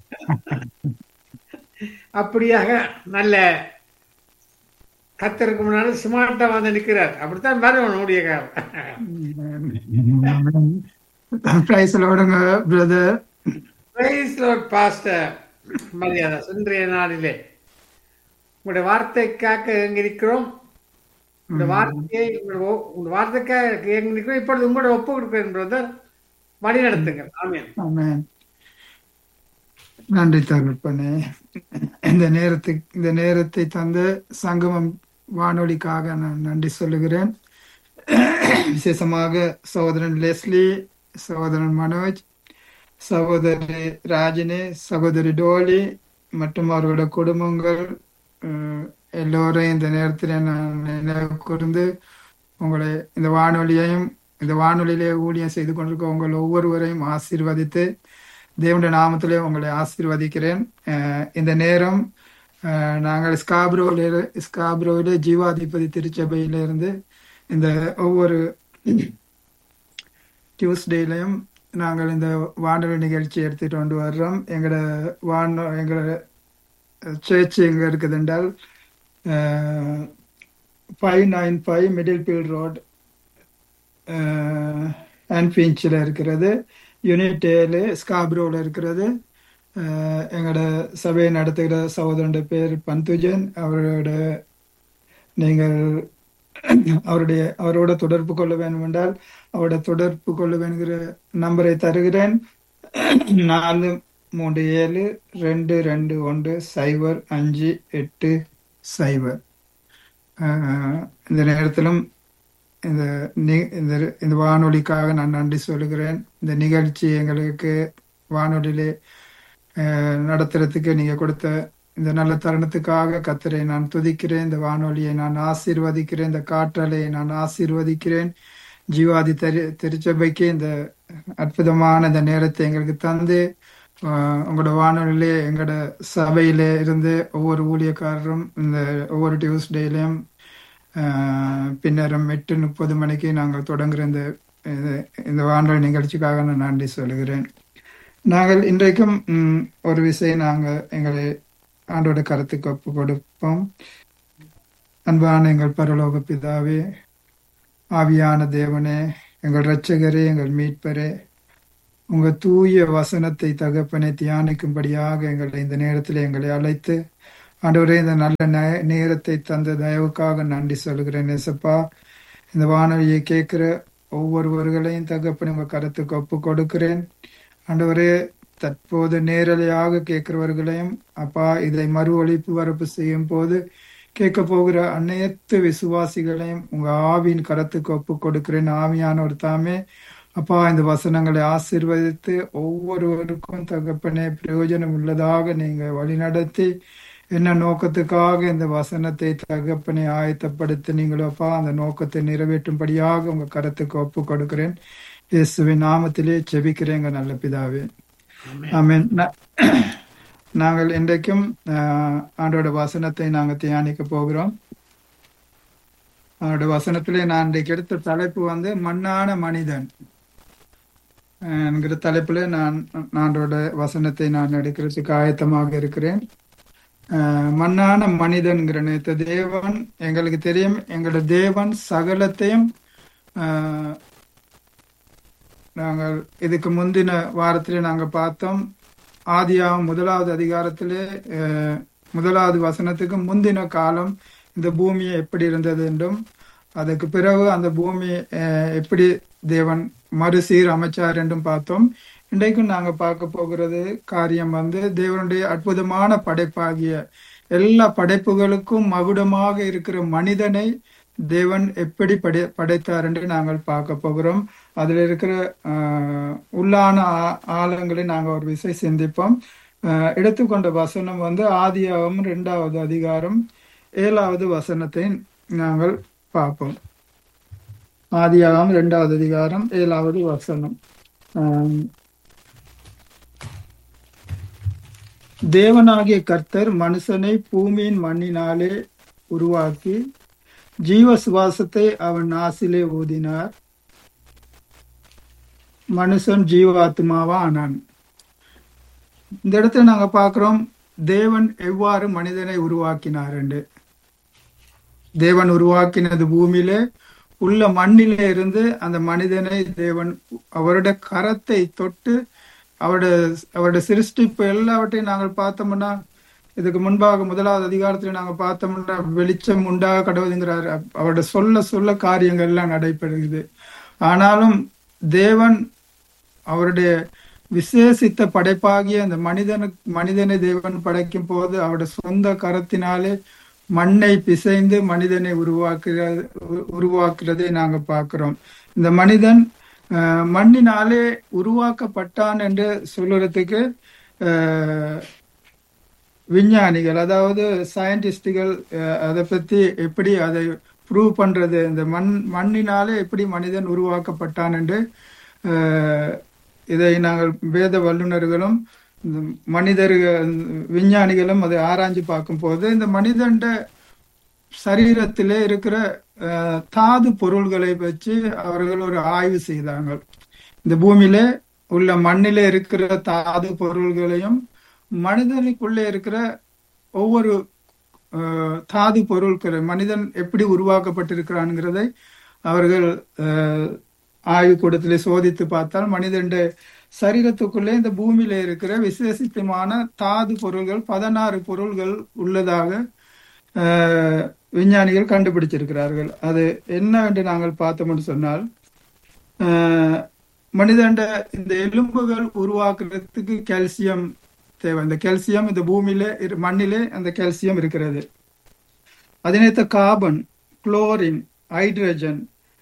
அப்படியாக நல்ல கத்தருக்கு முன்னாடி ஸ்மார்ட்டா வந்து நிற்கிறார் அப்படித்தான் வரணும் ஊழியக்காரர் பிரைஸ் லோடுங்க பிரதர் Praise Lord, Pastor மரியாதை இன்றைய நாளிலே உங்களுடைய வார்த்தைக்காக எங்க இருக்கிறோம் இந்த வார்த்தையை உங்களுடைய ஒ- உங்க வார்த்தைக்காக எங்க நிற்கிறோம் இப்பொழுது உங்களோட ஒப்பு கொடுக்கிறேன் பிரதர் வழி நடத்துங்கள் ஆமென் ஆமென் நன்றி தகப்பனே இந்த நேரத்துக்கு இந்த நேரத்தை தந்த சங்கமம் வானொலிக்காக நான் நன்றி சொல்லுகிறேன் விசேஷமாக சகோதரன் லெஸ்லி சகோதரன் மனோஜ் சகோதரி ராஜினி சகோதரி டோலி மற்றும் அவர்களோட குடும்பங்கள் அஹ், எல்லோரையும் இந்த நேரத்தில் நான் நினைவு கூர்ந்து உங்களை இந்த வானொலியையும் இந்த வானொலியிலே ஊழியம் செய்து கொண்டிருக்க உங்கள் ஒவ்வொருவரையும் ஆசீர்வதித்து தேவனுடைய நாமத்திலே உங்களை ஆசீர்வதிக்கிறேன் அஹ், இந்த நேரம் அஹ், நாங்கள் ஸ்காப்ரோவில் ஸ்காப்ரோவில் ஜீவாதிபதி திருச்சபையிலிருந்து இந்த ஒவ்வொரு டியூஸ்டேலையும் நாங்கள் இந்த வானொலி நிகழ்ச்சி எடுத்துட்டு கொண்டு வர்றோம் எங்களோட வானொ எங்களோட சர்ச் எங்க இருக்குது என்றால் five nine five middle Peel road அன்பிஞ்சில் இருக்கிறது யூனிட் ஏழு ஸ்காப்ரோவில் இருக்கிறது அஹ், எங்களோட சபையை நடத்துகிற சகோதரனுடைய பேர் பந்துஜன் அவரோட நீங்கள் அவருடைய அவரோட தொடர்பு கொள்ள வேண்டும் என்றால் அவரோட தொடர்பு கொள்ள வேணுங்கிற நம்பரை தருகிறேன் நாலு மூன்று ஏழு ரெண்டு ரெண்டு ஒன்று சைபர் அஞ்சு எட்டு சைபர் ஆஹ் இந்த நேரத்திலும் இந்த நி- இந்த இந்த வானொலிக்காக நான் நன்றி சொல்லுகிறேன் இந்த நிகழ்ச்சி எங்களுக்கு வானொலியிலே ஆஹ் நடத்துறதுக்கு நீங்க கொடுத்த இந்த நல்ல தருணத்துக்காக கத்தரை நான் துதிக்கிறேன் இந்த வானொலியை நான் ஆசீர்வதிக்கிறேன் இந்த காற்றலையை நான் ஆசீர்வதிக்கிறேன் ஜீவாதி தெரி திருச்சபைக்கு இந்த அற்புதமான இந்த நேரத்தை எங்களுக்கு தந்து ஆஹ் உங்களோட வானொலியிலே எங்களோட சபையில இருந்து ஒவ்வொரு ஊழியக்காரரும் இந்த ஒவ்வொரு டியூஸ்டேலையும் பின்னரும் எட்டு முப்பது மணிக்கு நாங்கள் தொடங்குற இந்த இது- இந்த வானொலி நிகழ்ச்சிக்காக நான் நன்றி சொல்கிறேன் நாங்கள் இன்றைக்கும் ம், ஒரு விஷயம் நாங்கள் எங்களை ஆண்டோட கருத்துக்கு ஒப்பு கொடுப்போம் அன்பான எங்கள் பரலோக பிதாவே ஆவியான தேவனே எங்கள் இரட்சகரே எங்கள் மீட்பரே உங்க தூய வசனத்தை தகப்பனை தியானிக்கும்படியாக எங்களை இந்த நேரத்தில் எங்களை அழைத்து ஆண்டவரே இந்த நல்ல நே- நேரத்தை தந்த தயவுக்காக நன்றி சொல்கிறேன் நேசப்பா இந்த வானொலியை கேட்கிற ஒவ்வொருவர்களையும் தகப்பனை உங்க கருத்துக்கு ஒப்பு கொடுக்கிறேன் ஆண்டவரே தற்போது நேரலையாக கேட்கிறவர்களையும் அப்பா இதை மறு ஒழிப்பு வரப்பு செய்யும் போது கேட்க போகிற அனைத்து விசுவாசிகளையும் உங்க ஆவியின் கரத்துக்கு ஒப்பு கொடுக்கிறேன் ஆவியானவர் தாமே அப்பா இந்த வசனங்களை ஆசீர்வதித்து ஒவ்வொருவருக்கும் தகப்பனே பிரயோஜனம் உள்ளதாக நீங்க வழிநடத்தி என்ன நோக்கத்துக்காக இந்த வசனத்தை தகப்பனை ஆயத்தப்படுத்தினீங்களோ அப்பா அந்த நோக்கத்தை நிறைவேற்றும்படியாக உங்க கரத்துக்கு ஒப்பு கொடுக்கிறேன் இயேசுவின் நாமத்திலே செபிக்கிறேங்க நல்ல பிதாவே ஆமென் நா- நாங்கள் இன்றைக்கும் ஆஹ், ஆண்டோட வசனத்தை நாங்கள் தியானிக்க போகிறோம் அவருடைய வசனத்திலே நான் இன்றைக்கு எடுத்த தலைப்பு வந்து மண்ணான மனிதன் அஹ் என்கிற தலைப்பில் நான் ஆண்டோட வசனத்தை நான் எடுக்கிறதுக்கு ஆயத்தமாக இருக்கிறேன் அஹ் மண்ணான மனிதன்கிற நேற்று தேவன் எங்களுக்கு தெரியும் எங்களோட தேவன் சகலத்தையும் அஹ், நாங்கள் இதுக்கு முந்தின வாரத்திலே நாங்கள் பார்த்தோம் ஆதியாகம் முதலாவது அதிகாரத்திலே அஹ், முதலாவது வசனத்துக்கு முந்தின காலம் இந்த பூமி எப்படி இருந்தது என்றும் அதுக்கு பிறகு அந்த பூமி அஹ், எப்படி தேவன் மறுசீர் அமைச்சார் என்றும் பார்த்தோம் இன்றைக்கும் நாங்க பார்க்க போகிறது காரியம் வந்து தேவனுடைய அற்புதமான படைப்பாகிய எல்லா படைப்புகளுக்கும் மகுடமாக இருக்கிற மனிதனை தேவன் எப்படி படை படைத்தார் என்று நாங்கள் பார்க்க போகிறோம் அதுல இருக்கிற ஆஹ், உள்ளான ஆ- ஆழங்களை நாங்கள் ஒரு விசை சிந்திப்போம் ஆஹ், எடுத்துக்கொண்ட வசனம் வந்து ஆதியாகம் இரண்டாவது அதிகாரம் ஏழாவது வசனத்தை நாங்கள் பார்ப்போம் ஆதியாகம் இரண்டாவது அதிகாரம் ஏழாவது வசனம் ஆம். தேவனாகிய கர்த்தர் மனுஷனை பூமியின் மண்ணினாலே உருவாக்கி ஜீவ சுவாசத்தை அவன் நாசிலே ஊதினார் மனுஷன் ஜீவாத்மாவா ஆனான் இந்த இடத்துல நாங்க பார்க்கிறோம் தேவன் எவ்வாறு மனிதனை உருவாக்கினார் என்று தேவன் உருவாக்கினது பூமியிலே உள்ள மண்ணிலே இருந்து அந்த மனிதனை தேவன் அவருடைய கரத்தை தொட்டு அவருடைய அவருடைய சிருஷ்டிப்பு எல்லாவற்றையும் நாங்கள் பார்த்தோம்னா இதுக்கு முன்பாக முதலாவது அதிகாரத்தில் நாங்கள் பார்த்தோம்னா வெளிச்சம் உண்டாக கடவுதுங்கிறார் அவருடைய சொல்ல சொல்ல காரியங்கள் எல்லாம் நடைபெறுகிறது ஆனாலும் தேவன் அவருடைய விசேஷித்த படைப்பாகிய அந்த மனிதனுக்கு மனிதனை தேவன் படைக்கும் போது அவருடைய சொந்த கரத்தினாலே மண்ணை பிசைந்து மனிதனை உருவாக்குறது உருவாக்குறதை நாங்க பார்க்கிறோம் இந்த மனிதன் அஹ், மண்ணினாலே உருவாக்கப்பட்டான் என்று சொல்லுறதுக்கு அஹ், விஞ்ஞானிகள் அதாவது சயின்டிஸ்டுகள் அதை பத்தி எப்படி அதை ப்ரூவ் பண்றது இந்த மண் மண்ணினாலே எப்படி மனிதன் உருவாக்கப்பட்டான் என்று அஹ், இதை நாங்கள் வேத வல்லுநர்களும் இந்த மனிதர்கள் விஞ்ஞானிகளும் அதை ஆராய்ஞ்சு பார்க்கும்போது இந்த மனிதன் சரீரத்திலே இருக்கிற அஹ், தாது பொருள்களை வச்சு அவர்கள் ஒரு ஆய்வு செய்தாங்க இந்த பூமியில உள்ள மண்ணிலே இருக்கிற தாது பொருள்களையும் மனிதனுக்குள்ளே இருக்கிற ஒவ்வொரு அஹ், தாது பொருட்கள் மனிதன் எப்படி உருவாக்கப்பட்டிருக்கிறான்ங்கிறதை அவர்கள் அஹ், ஆய்வுக்கூடத்திலே சோதித்து பார்த்தால் மனிதனுடைய சரீரத்துக்குள்ளே இந்த பூமியில இருக்கிற விசேஷித்தமான தாது பொருள்கள் பதினாறு பொருள்கள் உள்ளதாக அஹ், விஞ்ஞானிகள் கண்டுபிடிச்சிருக்கிறார்கள் அது என்ன என்று நாங்கள் பார்த்தோம்னு சொன்னால் அஹ், மனிதண்ட இந்த எலும்புகள் உருவாக்குறதுக்கு கால்சியம் தேவை இந்த கால்சியம் இந்த பூமியில இரு- மண்ணிலே அந்த கால்சியம் இருக்கிறது அதனேத்த கார்பன் குளோரின் ஹைட்ரஜன்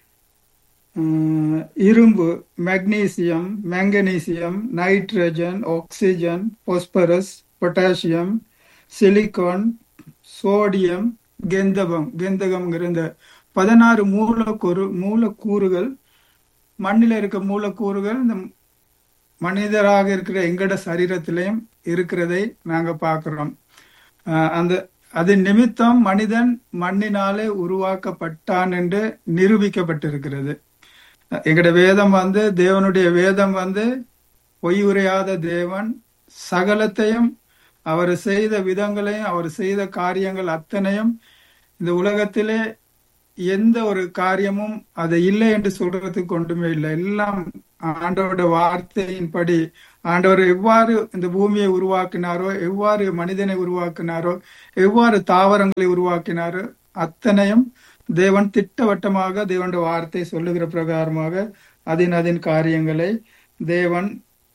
இரும்பு magnesium manganese nitrogen oxygen phosphorus potassium silicon sodium கெந்தகம் கெந்தகம்ங்கிற இந்த பதினாறு மூலக்கூறு மூலக்கூறுகள் மண்ணில் இருக்க மூலக்கூறுகள் இந்த மனிதராக இருக்கிற எங்கட சரீரத்திலையும் இருக்கிறதை நாங்க பார்க்கிறோம் ஆஹ் அந்த அது நிமித்தம் மனிதன் மண்ணினாலே உருவாக்கப்பட்டான் என்று நிரூபிக்கப்பட்டிருக்கிறது எங்கட வேதம் வந்து தேவனுடைய வேதம் வந்து பொய் உரையாத தேவன் சகலத்தையும் அவர் செய்த விதங்களையும் அவர் செய்த காரியங்கள் அத்தனையும் இந்த உலகத்திலே எந்த ஒரு காரியமும் அது இல்லை என்று சொல்றதுக்கு ஒன்றுமே இல்லை எல்லாம் ஆண்டவருடைய வார்த்தையின்படி ஆண்டவர் எவ்வாறு இந்த பூமியை உருவாக்கினாரோ எவ்வாறு மனிதனை உருவாக்கினாரோ எவ்வாறு தாவரங்களை உருவாக்கினாரோ அத்தனையும் தேவன் திட்டவட்டமாக தேவனுடைய வார்த்தை சொல்லுகிற பிரகாரமாக அதின் அதின் காரியங்களை தேவன்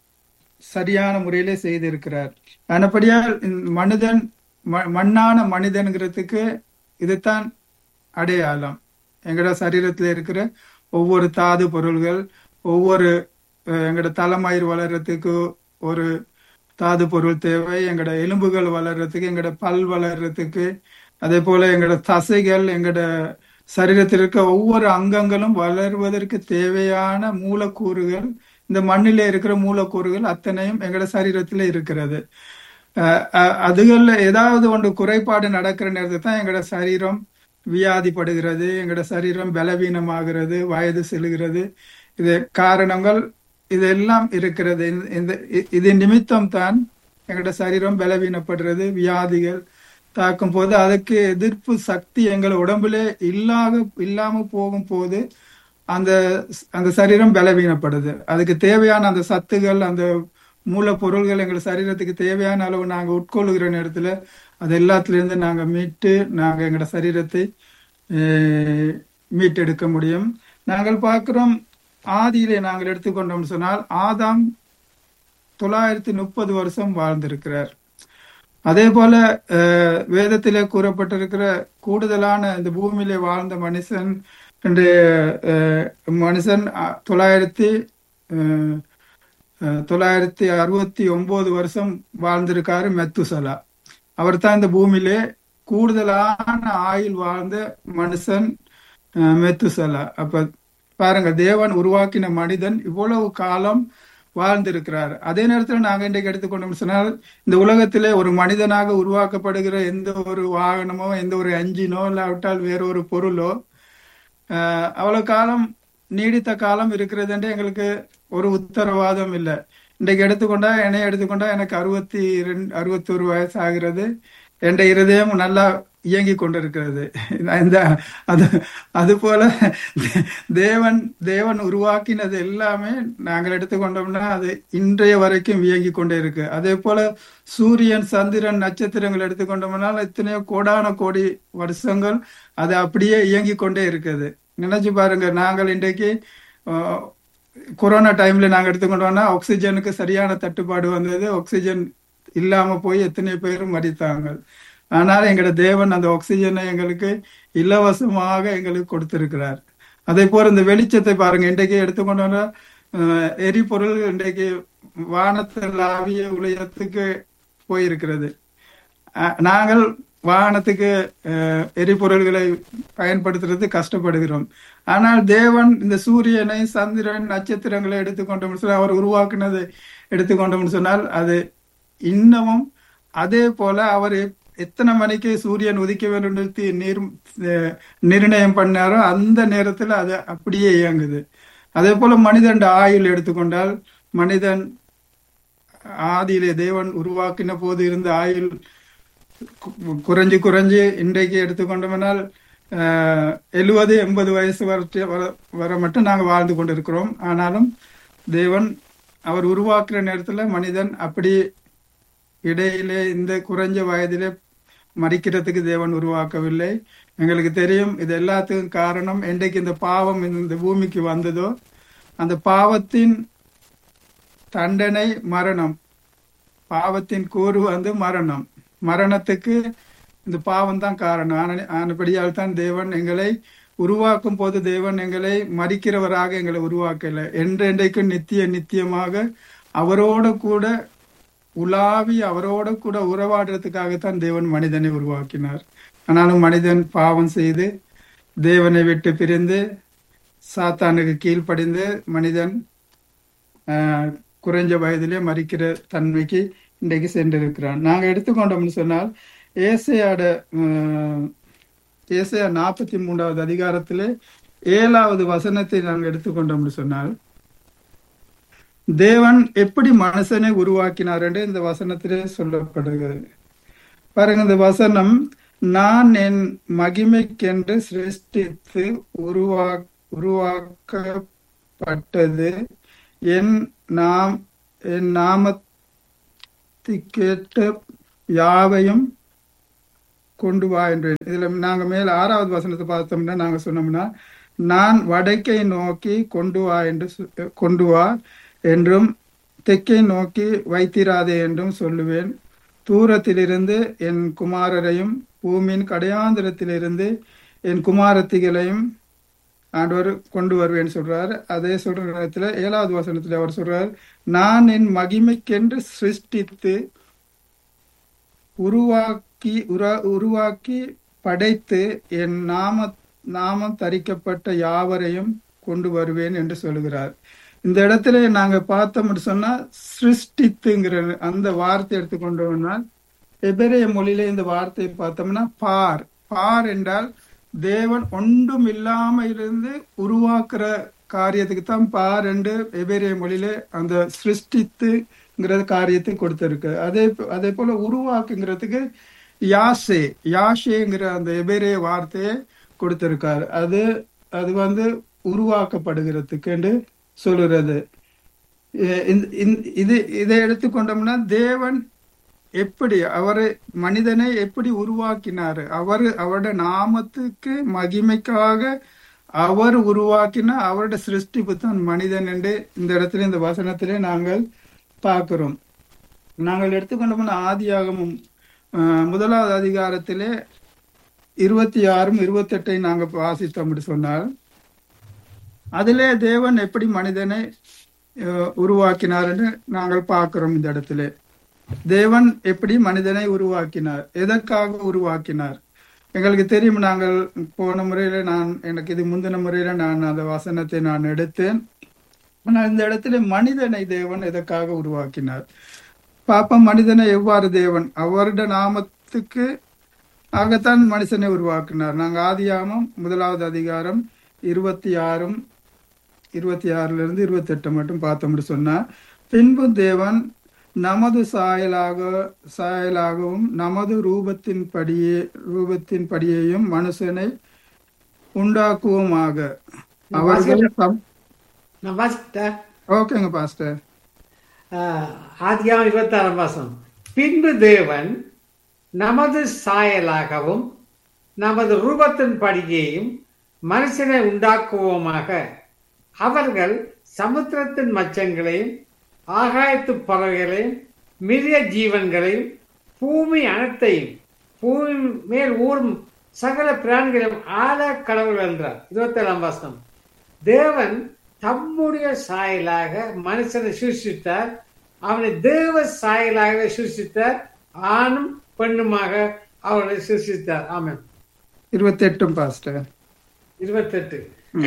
சரியான முறையிலே செய்திருக்கிறார் ஆனபடியால் இந்த மனிதன் ம- மண்ணான மனிதன்கிறதுக்கு இதுதான் அடையாளம் எங்கட சரீரத்துல இருக்கிற ஒவ்வொரு தாது பொருள்கள் ஒவ்வொரு அஹ், எங்கட தலைமயிர் வளர்றதுக்கு ஒரு தாது பொருள் தேவை எங்கட எலும்புகள் வளர்றதுக்கு எங்கட பல் வளர்றதுக்கு அதே போல எங்கட தசைகள் எங்கட சரீரத்தில் இருக்க ஒவ்வொரு அங்கங்களும் வளர்வதற்கு தேவையான மூலக்கூறுகள் இந்த மண்ணிலே இருக்கிற மூலக்கூறுகள் அத்தனையும் எங்கட சரீரத்துல இருக்கிறது அஹ் அஹ் அதுகள்ல ஏதாவது ஒன்று குறைபாடு நடக்கிற நேரத்தில் தான் எங்கட சரீரம் வியாதிப்படுகிறது எங்கட சரீரம் பலவீனமாகிறது வயது செல்கிறது இது காரணங்கள் இதெல்லாம் இருக்கிறது இந்த- இந்த இ- இது நிமித்தம் தான் எங்கட சரீரம் பலவீனப்படுறது வியாதிகள் தாக்கும் போது அதுக்கு எதிர்ப்பு சக்தி எங்கள் உடம்புல இல்லாத இல்லாம போகும் போது அந்த அந்த சரீரம் பலவீனப்படுது அதுக்கு தேவையான அந்த சத்துகள் அந்த மூலப்பொருள்கள் எங்கள் சரீரத்துக்கு தேவையான அளவு நாங்க உட்கொள்ளுகிற நேரத்துல அது எல்லாத்திலிருந்து நாங்க மீட்டு நாங்க எங்களோட சரீரத்தை அஹ், மீட்டெடுக்க முடியும் நாங்கள் பார்க்கிறோம் ஆதியிலே நாங்கள் எடுத்துக்கொண்டோம் சொன்னால் ஆதாம் தொள்ளாயிரத்தி முப்பது வருஷம் வாழ்ந்திருக்கிறார் அதே போல அஹ், வேதத்திலே கூறப்பட்டிருக்கிற கூடுதலான இந்த பூமியிலே வாழ்ந்த மனுஷன் என்று, அஹ், மனுஷன் அஹ், தொள்ளாயிரத்தி அஹ், அஹ், தொள்ளாயிரத்தி அறுபத்தி ஒன்பது வருஷம் வாழ்ந்திருக்காரு மெத்துசலா அவர் தான் இந்த பூமியிலே கூடுதலான ஆயுள் வாழ்ந்த மனுஷன் அஹ், மெத்துசலா அப்ப பாருங்க தேவன் உருவாக்கின மனிதன் இவ்வளவு காலம் வாழ்ந்திருக்கிறார் அதே நேரத்தில் நாங்க இன்றைக்கு எடுத்துக்கொண்டோம் சொன்னால் இந்த உலகத்திலே ஒரு மனிதனாக உருவாக்கப்படுகிற எந்த ஒரு வாகனமோ எந்த ஒரு என்ஜினோ இல்லாவிட்டால் வேற ஒரு பொருளோ ஆஹ் அவ்வளவு காலம் நீடித்த காலம் இருக்கிறது என்று எங்களுக்கு ஒரு உத்தரவாதம் இல்லை இன்றைக்கு எடுத்துக்கொண்டா என்னை எடுத்துக்கொண்டா எனக்கு அறுபத்தி ரெண்டு அறுபத்தொரு வயசு ஆகிறது என் இருதயம் நல்லா இயங்கி கொண்டிருக்கிறது இந்த அது அது போல தேவன் தேவன் உருவாக்கினது எல்லாமே நாங்கள் எடுத்துக்கொண்டோம்னா அது இன்றைய வரைக்கும் இயங்கி கொண்டே இருக்கு அதே போல சூரியன் சந்திரன் நட்சத்திரங்கள் எடுத்துக்கொண்டோம்னா எத்தனையோ கோடான கோடி வருஷங்கள் அது அப்படியே இயங்கி கொண்டே இருக்குது நினைச்சு பாருங்க நாங்கள் இன்றைக்கு ஆஹ், கொரோனா டைம்ல நாங்க எடுத்துக்கொண்டோம்னா ஆக்சிஜனுக்கு சரியான தட்டுப்பாடு வந்தது ஆக்சிஜன் இல்லாம போய் எத்தனை பேரும் மடித்தாங்க ஆனால் எங்களோட தேவன் அந்த ஆக்சிஜனை எங்களுக்கு இலவசமாக எங்களுக்கு கொடுத்திருக்கிறார் அதே போல இந்த வெளிச்சத்தை பாருங்க இன்றைக்கு எடுத்துக்கொண்டோம்னா ஆஹ், எரிபொருள் இன்றைக்கு வானத்தில் ஆவிய உலகத்துக்கு போயிருக்கிறது அஹ், நாங்கள் வாகனத்துக்கு அஹ், எரிபொருள்களை பயன்படுத்துறது கஷ்டப்படுகிறோம் ஆனால் தேவன் இந்த சூரியனை சந்திரன் நட்சத்திரங்களை எடுத்துக்கொண்டோம்னு சொன்னால் அவர் உருவாக்குனதை எடுத்துக்கொண்டோம்னு சொன்னால் அது இன்னமும் அதே போல அவர் எத்தனை மணிக்கு சூரியன் உதிக்க வேண்டும் என்று தி- நீர் அஹ், நிர்ணயம் பண்ணாரோ அந்த நேரத்தில் அது அப்படியே இயங்குது அதே போல மனிதன் ஆயுள் எடுத்துக்கொண்டால் மனிதன் ஆதியிலே தேவன் உருவாக்கின போது இருந்த ஆயுள் கு- குறைஞ்சு குறைஞ்சு இன்றைக்கு எடுத்துக்கொண்டோம்னால் எழுபது எண்பது வயசு வர வர- வர மட்டும் நாங்கள் வாழ்ந்து கொண்டிருக்கிறோம் ஆனாலும் தேவன் அவர் உருவாக்குற நேரத்துல மனிதன் அப்படி இடையிலே இந்த குறைஞ்ச வயதிலே மறிக்கிறதுக்கு தேவன் உருவாக்கவில்லை எங்களுக்கு தெரியும் இது எல்லாத்துக்கும் காரணம் என்றைக்கு இந்த பாவம் இந்த பூமிக்கு வந்ததோ அந்த பாவத்தின் தண்டனை மரணம் பாவத்தின் கூறு வந்து மரணம் மரணத்துக்கு இந்த பாவம் தான் காரணம் ஆன- ஆனபடியால் தான் தேவன் எங்களை உருவாக்கும் போது தேவன் எங்களை மறிக்கிறவராக எங்களை உருவாக்கல என்றென்றைக்கும் நித்திய நித்தியமாக அவரோட கூட உலாவி அவரோட கூட உறவாடுறதுக்காகத்தான் தேவன் மனிதனை உருவாக்கினார் ஆனாலும் மனிதன் பாவம் செய்து தேவனை விட்டு பிரிந்து சாத்தானுக்கு கீழ்ப்படிந்து மனிதன் ஆஹ், குறைஞ்ச வயதிலே மறிக்கிற தன்மைக்கு இன்றைக்கு சென்றிருக்கிறான் நாங்க எடுத்துக்கொண்டோம்னு சொன்னால் ஏசையாட ஆஹ், ஏசையா நாற்பத்தி மூன்றாவது அதிகாரத்திலே ஏழாவது வசனத்தை நாங்கள் எடுத்துக்கொண்டோம்னு சொன்னால் தேவன் எப்படி மனுஷனை உருவாக்கினார் என்று இந்த வசனத்திலே சொல்லப்படுகிறது பாருங்க இந்த வசனம் நான் என் மகிமைக்கென்று சிருஷ்டித்து உருவா உருவாக்கப்பட்டது என் நாம் என் நாமத்திற்கேற்ற யாவையும் கொண்டு வா என்றேன் இதுல நாங்க மேல ஆறாவது வசனத்தை பார்த்தோம்னா நாங்க சொன்னோம்னா நான் வடக்கை நோக்கி கொண்டு வா என்று சொ- கொண்டு வா என்றும் தெற்கை நோக்கி வைத்திராதே என்றும் சொல்லுவேன் தூரத்திலிருந்து என் குமாரரையும் பூமியின் கடையாந்திரத்திலிருந்து என் குமாரத்திகளையும் ஆண்டவர் கொண்டு வருவேன் சொல்றார் அதே சொல்ற நேரத்துல ஏழாவது வசனத்துல அவர் சொல்றார் நான் என் மகிமைக்கென்று சிருஷ்டித்து உருவாக்கி உரா- உருவாக்கி படைத்து என் நாம நாமம் தரிக்கப்பட்ட யாவரையும் கொண்டு வருவேன் என்று சொல்லுகிறார் இந்த இடத்துல நாங்க பார்த்தோம்னு சொன்னா சிருஷ்டித்துங்கிற அந்த வார்த்தை எடுத்துக்கொண்டோம்னா எபிரேய மொழியில இந்த வார்த்தையை பார்த்தோம்னா பார் பார் என்றால் தேவன் ஒன்றும் இல்லாம இருந்து உருவாக்குற காரியத்துக்கு தான் பார் என்று எபிரேய மொழியில அந்த சிருஷ்டித்துங்கிற காரியத்தை கொடுத்திருக்கு அதே அதே போல உருவாக்குங்கிறதுக்கு யாசே யாஷேங்கிற அந்த எபிரேய வார்த்தையை கொடுத்திருக்காரு அது அது வந்து உருவாக்கப்படுகிறதுக்கு சொல்லுறது எ- இந்த- இந்த- இது இதை எடுத்துக்கொண்டோம்னா தேவன் எப்படி அவரை மனிதனை எப்படி உருவாக்கினாரு அவர் அவருடைய நாமத்துக்கு மகிமைக்காக அவர் உருவாக்கின அவருடைய சிருஷ்டிப்பு தான் மனிதன் என்று இந்த இடத்துல இந்த வசனத்திலே நாங்கள் பார்க்கிறோம் நாங்கள் எடுத்துக்கொண்டோம்னா ஆதியாகமும் அஹ், முதலாவது அதிகாரத்திலே இருபத்தி ஆறும் இருபத்தெட்டை நாங்கள் வாசித்தோம் அப்படி சொன்னால் அதிலே தேவன் எப்படி மனிதனை அஹ், உருவாக்கினார் என்று நாங்கள் பார்க்கிறோம் இந்த இடத்துல தேவன் எப்படி மனிதனை உருவாக்கினார் எதற்காக உருவாக்கினார் எங்களுக்கு தெரியும் நாங்கள் போன முறையில நான் எனக்கு இது முந்தின முறையில நான் அந்த வசனத்தை நான் எடுத்தேன் ஆனால் இந்த இடத்துல மனிதனை தேவன் எதற்காக உருவாக்கினார் பாப்பம் மனிதனை எவ்வாறு தேவன் அவருடைய நாமத்துக்கு ஆகத்தான் மனுஷனை உருவாக்கினார் நாங்கள் ஆதியாமம் முதலாவது அதிகாரம் இருபத்தி ஆறும் இருபத்தி ஆறுல இருந்து இருபத்தி எட்டு மட்டும் பார்த்தோம்னு சொன்னா பின்பு தேவன் நமது சாயலாக சாயலாகவும் நமது ரூபத்தின் படியே ரூபத்தின் படியையும் மனுஷனை உண்டாக்குவோமாக அவர்கள் தம்- நான் வாசிட்டேன் ஓகேங்க பாஸ்டர் ஆதியாம் இருபத்தாறாம் மாசம் பின்பு தேவன் நமது சாயலாகவும் நமது ரூபத்தின் படியையும் மனுஷனை உண்டாக்குவோமாக அவர்கள் சமுத்திரத்தின் மச்சங்களையும் ஆகாயத்து பறவைகளையும் மிருக ஜீவன்களையும் பூமி அனைத்தையும் பூமி மேல் ஊறும் சகல பிராணிகளையும் ஆள கடவுள் என்றார் இருபத்தேழாம் வாசனம் தேவன் தம்முடைய சாயலாக மனுஷனை சிருஷ்டித்தார் அவனை தேவ சாயலாக சிருஷ்டித்தார் ஆணும் பெண்ணுமாக அவர்களை சிருஷ்டித்தார் ஆமென் இருபத்தி எட்டும் பாஸ்டர் இருபத்தெட்டு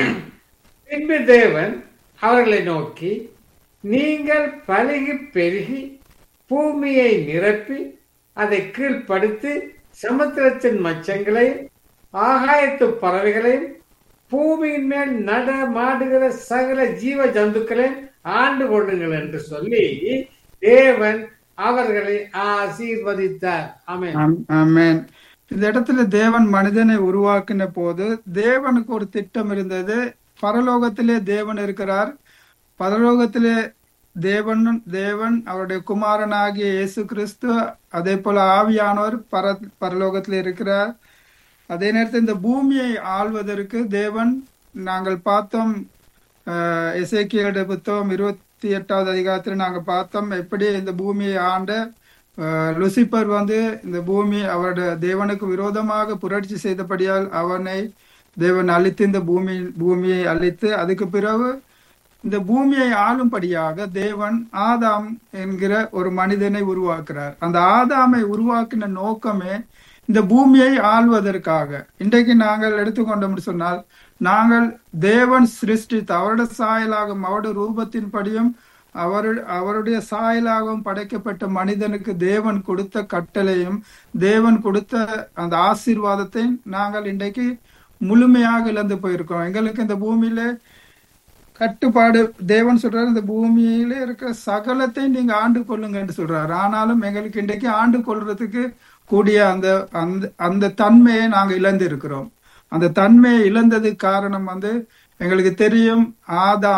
பின்பு தேவன் அவர்களை நோக்கி நீங்கள் பலுகி பெருகி பூமியை நிரப்பி அதை கீழ்ப்படுத்தி சமுத்திரத்தின் மச்சங்களையும் ஆகாயத்து பறவைகளையும் பூமியின் மேல் நடமாடுகிற சகல ஜீவ ஜந்துக்களையும் ஆண்டு கொள்ளுங்கள் என்று சொல்லி தேவன் அவர்களை ஆசீர்வதித்தார் ஆமென் ஆம்- ஆமென் இந்த இடத்துல தேவன் மனிதனை உருவாக்கின போது தேவனுக்கு ஒரு திட்டம் இருந்தது பரலோகத்திலே தேவன் இருக்கிறார் பரலோகத்திலே தேவன் தேவன் அவருடைய குமாரனாகிய இயேசு கிறிஸ்து அதே போல ஆவியானவர் பர பரலோகத்திலே இருக்கிறார் அதே நேரத்தில் இந்த பூமியை ஆள்வதற்கு தேவன் நாங்கள் பார்த்தோம் அஹ், எசேக்கியேலுடைய புத்தகம் இருபத்தி எட்டாவது அதிகாரத்தில் நாங்கள் பார்த்தோம் எப்படி இந்த பூமியை ஆண்ட அஹ், லூசிபர் வந்து இந்த பூமி அவருடைய தேவனுக்கு விரோதமாக புரட்சி செய்தபடியால் அவனை தேவன் அழித்து இந்த பூமி பூமியை அழித்து அதுக்கு பிறகு இந்த பூமியை ஆளும்படியாக தேவன் ஆதாம் என்கிற ஒரு மனிதனை உருவாக்குறார் அந்த ஆதாமை உருவாக்கின நோக்கமே இந்த பூமியை ஆள்வதற்காக இன்றைக்கு நாங்கள் எடுத்துக்கொண்டோம் சொன்னால் நாங்கள் தேவன் சிருஷ்டித்த அவருடைய சாயலாகவும் அவருடைய ரூபத்தின்படியும் அவர் அவருடைய சாயலாகவும் படைக்கப்பட்ட மனிதனுக்கு தேவன் கொடுத்த கட்டளையும் தேவன் கொடுத்த அந்த ஆசீர்வாதத்தை நாங்கள் இன்றைக்கு முழுமையாக இழந்து போயிருக்கோம் எங்களுக்கு இந்த பூமியில கட்டுப்பாடு தேவன் சொல்றாரு இந்த பூமியில இருக்கிற சகலத்தையும் நீங்க ஆண்டு கொள்ளுங்கன்னு சொல்றாரு ஆனாலும் எங்களுக்கு இன்றைக்கு ஆண்டு கொள்றதுக்கு கூடிய அந்த அந்த அந்த தன்மையை நாங்க இழந்து இருக்கிறோம் அந்த தன்மையை இழந்ததுக்கு காரணம் வந்து எங்களுக்கு தெரியும் ஆதாம்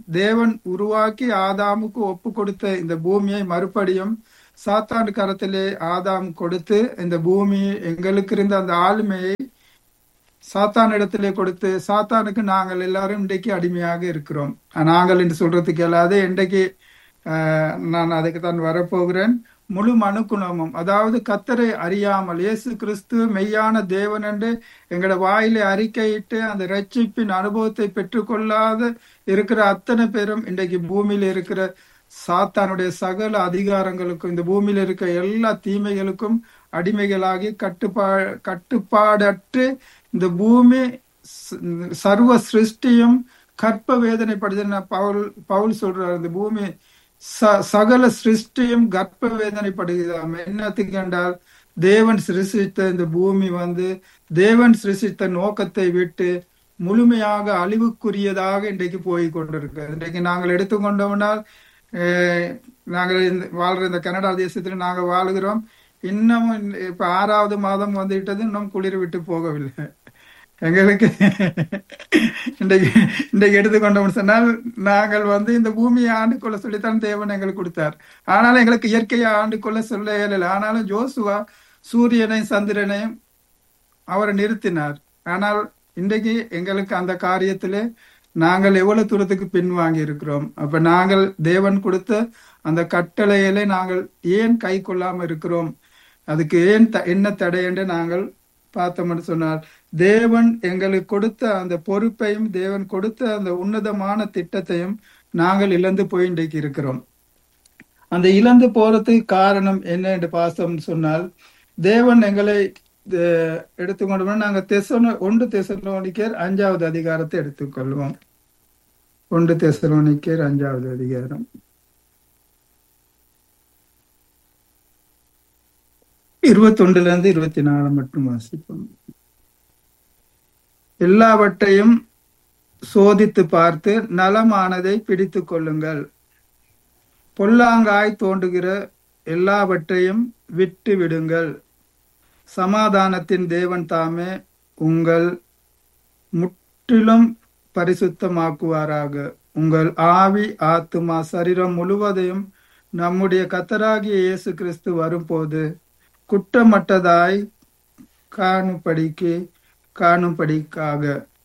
தேவன் உருவாக்கி ஆதாமுக்கு ஒப்பு கொடுத்த இந்த பூமியை மறுபடியும் சாத்தான் கரத்திலே ஆதாம் கொடுத்து இந்த பூமி எங்களுக்கு இருந்த அந்த ஆளுமையை சாத்தான் இடத்திலே கொடுத்து சாத்தானுக்கு நாங்கள் எல்லாரும் இன்றைக்கு அடிமையாக இருக்கிறோம் நாங்கள் என்று சொல்றதுக்கு இல்லாது இன்றைக்கு ஆஹ், நான் அதுக்கு தான் வரப்போகிறேன் முழு மனுக்குணமும் அதாவது கத்தரை அறியாமல் இயேசு கிறிஸ்து மெய்யான தேவன் என்று எங்களோட வாயிலை அறிக்கையிட்டு அந்த ரட்சிப்பின் அனுபவத்தை பெற்றுக்கொள்ளாத இருக்கிற அத்தனை பேரும் இன்றைக்கு பூமியில இருக்கிற சாத்தானுடைய சகல அதிகாரங்களுக்கும் இந்த பூமியில இருக்க எல்லா தீமைகளுக்கும் அடிமைகளாகி கட்டுப்பா கட்டுப்பாடற்று இந்த பூமி ச- சர்வ சிருஷ்டியும் கற்ப வேதனைப்படுதுன்னு பவுல் பவுல் சொல்றார் இந்த பூமி ச- சகல சிருஷ்டியும் கர்ப்ப வேதனைப்படுகிறாம் என்னத்துக்கு என்றால் தேவன் சிருஷ்டித்த இந்த பூமி வந்து தேவன் சிருஷ்டித்த நோக்கத்தை விட்டு முழுமையாக அழிவுக்குரியதாக இன்றைக்கு போய் கொண்டிருக்கு இன்றைக்கு நாங்கள் எடுத்துக்கொண்டோம்னால் அஹ், நாங்கள் இந்த வாழ்ற இந்த கனடா தேசத்தில் நாங்கள் வாழுகிறோம் இன்னும் இப்ப ஆறாவது மாதம் வந்துவிட்டது இன்னும் குளிர் விட்டு போகவில்லை எங்களுக்கு இன்றைக்கு இன்றைக்கு எடுத்துக்கொண்டோம்னு சொன்னால் நாங்கள் வந்து இந்த பூமியை ஆண்டு கொள்ள சொல்லித்தான் தேவன் எங்களுக்கு கொடுத்தார் ஆனாலும் எங்களுக்கு இயற்கையை ஆண்டு கொள்ள சொல்ல இயலல ஆனாலும் ஜோசுவா சூரியனையும் சந்திரனையும் அவரை நிறுத்தினார் ஆனால் இன்றைக்கு எங்களுக்கு அந்த காரியத்திலே நாங்கள் எவ்வளவு தூரத்துக்கு பின்வாங்கி இருக்கிறோம் அப்ப நாங்கள் தேவன் கொடுத்த அந்த கட்டளையிலே நாங்கள் ஏன் கை கொள்ளாம இருக்கிறோம் அதுக்கு ஏன் த- என்ன தடை என்று நாங்கள் பார்த்தோம்னு சொன்னால் தேவன் எங்களுக்கு கொடுத்த அந்த பொறுப்பையும் தேவன் கொடுத்த அந்த உன்னதமான திட்டத்தையும் நாங்கள் இழந்து போய் இன்றைக்கு இருக்கிறோம் அந்த இழந்து போறதுக்கு காரணம் என்ன என்று பார்த்தோம்னு சொன்னால் தேவன் எங்களை அஹ், எடுத்துக்கொண்டோம்னா நாங்க தெசலோ ஒன்று தெசலோனிக்கர் அஞ்சாவது அதிகாரத்தை எடுத்துக்கொள்வோம் ஒன்று தெசலோனிக்கர் அஞ்சாவது அதிகாரம் இருபத்தொன்றுல இருந்து இருபத்தி நாலு மட்டும் வாசிப்போம் எல்லாவற்றையும் சோதித்து பார்த்து நலமானதை பிடித்து கொள்ளுங்கள் பொல்லாங்காய் தோன்றுகிற எல்லாவற்றையும் விட்டு விடுங்கள் சமாதானத்தின் தேவன் தாமே உங்கள் முற்றிலும் பரிசுத்தமாக்குவாராக உங்கள் ஆவி ஆத்துமா சரீரம் முழுவதையும் நம்முடைய கத்தராகிய இயேசு கிறிஸ்து வரும்போது குற்றமற்றதாய் காணும்படிக்கு காணும்படிக்காக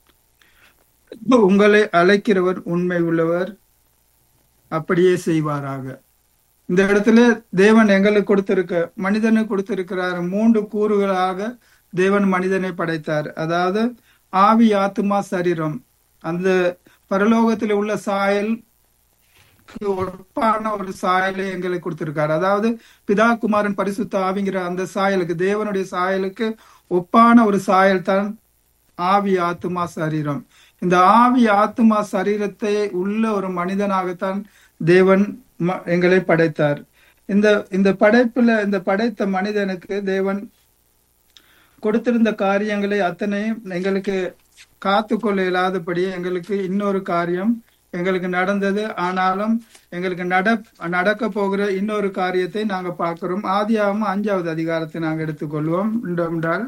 உங்களை அழைக்கிறவர் உண்மை உள்ளவர் அப்படியே செய்வாராக இந்த இடத்துல தேவன் எங்களுக்கு கொடுத்திருக்க மனிதனுக்கு கொடுத்திருக்கிறார் மூன்று கூறுகளாக தேவன் மனிதனை படைத்தார் அதாவது ஆவி ஆத்துமா சரீரம் அந்த பரலோகத்தில் உள்ள சாயல் ஒப்பான ஒரு சாயலை எங்களுக்கு கொடுத்திருக்காரு அதாவது பிதா குமாரன் பரிசுத்த ஆவிங்கிற அந்த சாயலுக்கு தேவனுடைய சாயலுக்கு ஒப்பான ஒரு சாயல் தான் ஆவி ஆத்துமா சரீரம் இந்த ஆவி ஆத்துமா சரீரத்தை உள்ள ஒரு மனிதனாகத்தான் தேவன் ம- எங்களை படைத்தார் இந்த இந்த படைப்புல இந்த படைத்த மனிதனுக்கு தேவன் கொடுத்திருந்த காரியங்களை அத்தனையும் எங்களுக்கு காத்துக்கொள்ள இயலாதபடி எங்களுக்கு இன்னொரு காரியம் எங்களுக்கு நடந்தது ஆனாலும் எங்களுக்கு நட நடக்க போகிற இன்னொரு காரியத்தை நாங்க பார்க்கிறோம் ஆதியாகமம் அஞ்சாவது அதிகாரத்தை நாங்க எடுத்துக்கொள்வோம் என்றால்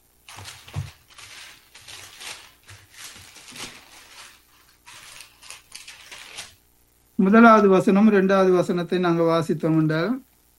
முதலாவது வசனம் இரண்டாவது வசனத்தை நாங்க வாசித்தோம் என்றால்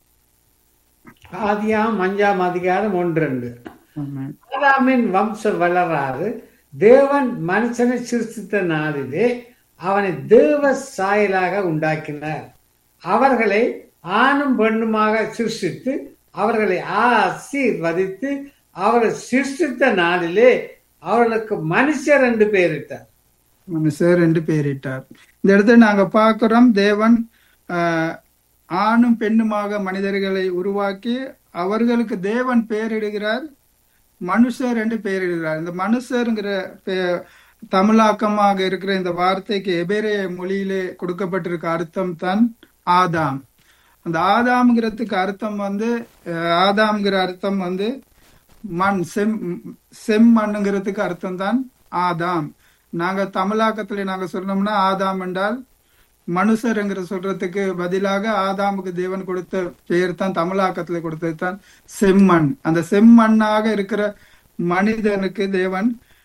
ஆதியாம் அஞ்சாம் அதிகாரம் ஒன்றெண்டு ஆமென். ஆதாமின் வம்ச வளராறு தேவன் மனுஷனை சிருஷ்டித்த நாளிலே அவனை தேவ சாயலாக உண்டாக்கினார் அவர்களை ஆணும் பெண்ணுமாக சிருஷ்டித்து அவர்களை ஆசீர்வதித்து அவர்கள் சிருஷ்டித்த நாளிலே அவர்களுக்கு மனுஷர் என்று பெயரிட்டார் மனுஷர் என்று பெயரிட்டார் இந்த இடத்துல நாங்க பார்க்கிறோம் தேவன் ஆஹ், ஆணும் பெண்ணுமாக மனிதர்களை உருவாக்கி அவர்களுக்கு தேவன் பெயரிடுகிறார் மனுஷர் என்று பெயரிடுகிறார் இந்த மனுஷருங்கிற பெ- தமிழாக்கமாக இருக்கிற இந்த வார்த்தைக்கு எபிரேய மொழியிலே கொடுக்கப்பட்டிருக்க அர்த்தம் தான் ஆதாம் அந்த ஆதாம்ங்கிறதுக்கு அர்த்தம் வந்து அஹ், ஆதாம்ங்கிற அர்த்தம் வந்து மண் செம் செம்மண்ணுங்கிறதுக்கு அர்த்தம் தான் ஆதாம் நாங்க தமிழாக்கத்துல நாங்க சொன்னோம்னா ஆதாம் என்றால் மனுஷருங்கிற சொல்றதுக்கு பதிலாக ஆதாமுக்கு தேவன் கொடுத்த பெயர் தான் தமிழாக்கத்துல கொடுத்தது தான் செம்மண் அந்த செம்மண்ணாக இருக்கிற மனிதனுக்கு தேவன்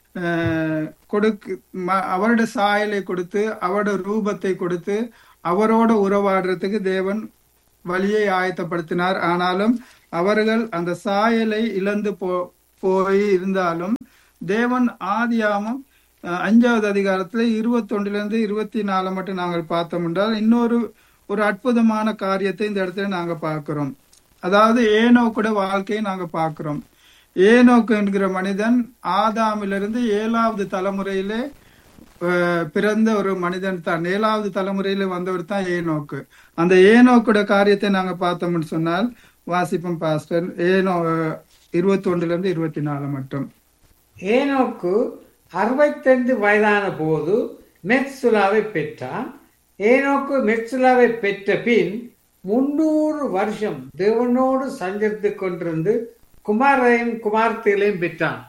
அஹ், கொடுக்கு ம- அவருடைய சாயலை கொடுத்து அவருடைய ரூபத்தை கொடுத்து அவரோட உறவாடுறதுக்கு தேவன் வழியை ஆயத்தப்படுத்தினார் ஆனாலும் அவர்கள் அந்த சாயலை இழந்து போ போய் இருந்தாலும் தேவன் ஆதியாமம் அஹ், அஞ்சாவது அதிகாரத்துல இருபத்தொன்னுல இருந்து இருபத்தி நாலு மட்டும் நாங்கள் பார்த்தோம் என்றால் இன்னொரு ஒரு அற்புதமான காரியத்தை இந்த இடத்துல நாங்க பார்க்கிறோம் அதாவது ஏனோக்குட வாழ்க்கையை நாங்க பார்க்கிறோம் ஏனோக்கு என்கிற மனிதன் ஆதாமிலிருந்து ஏழாவது தலைமுறையிலே அஹ், பிறந்த ஒரு மனிதன் தான் ஏழாவது தலைமுறையில வந்தவர் தான் ஏனோக்கு அந்த ஏனோக்குட காரியத்தை நாங்க பார்த்தோம்னு சொன்னால் வாசிப்போம் பாஸ்டர் ஏனோ இருபத்தி ஒன்றுல இருந்து இருபத்தி நாலு மட்டும் ஏனோக்கு அறுபத்தைந்து வயதான போது மெத்சுலாவை பெற்றான் ஏனோக்கு மெத்சுலாவை பெற்ற பின் முன்னூறு வருஷம் தேவனோடு சஞ்சரித்துக் கொண்டிருந்து குமாரையும் குமார்த்திகளையும் பெற்றான்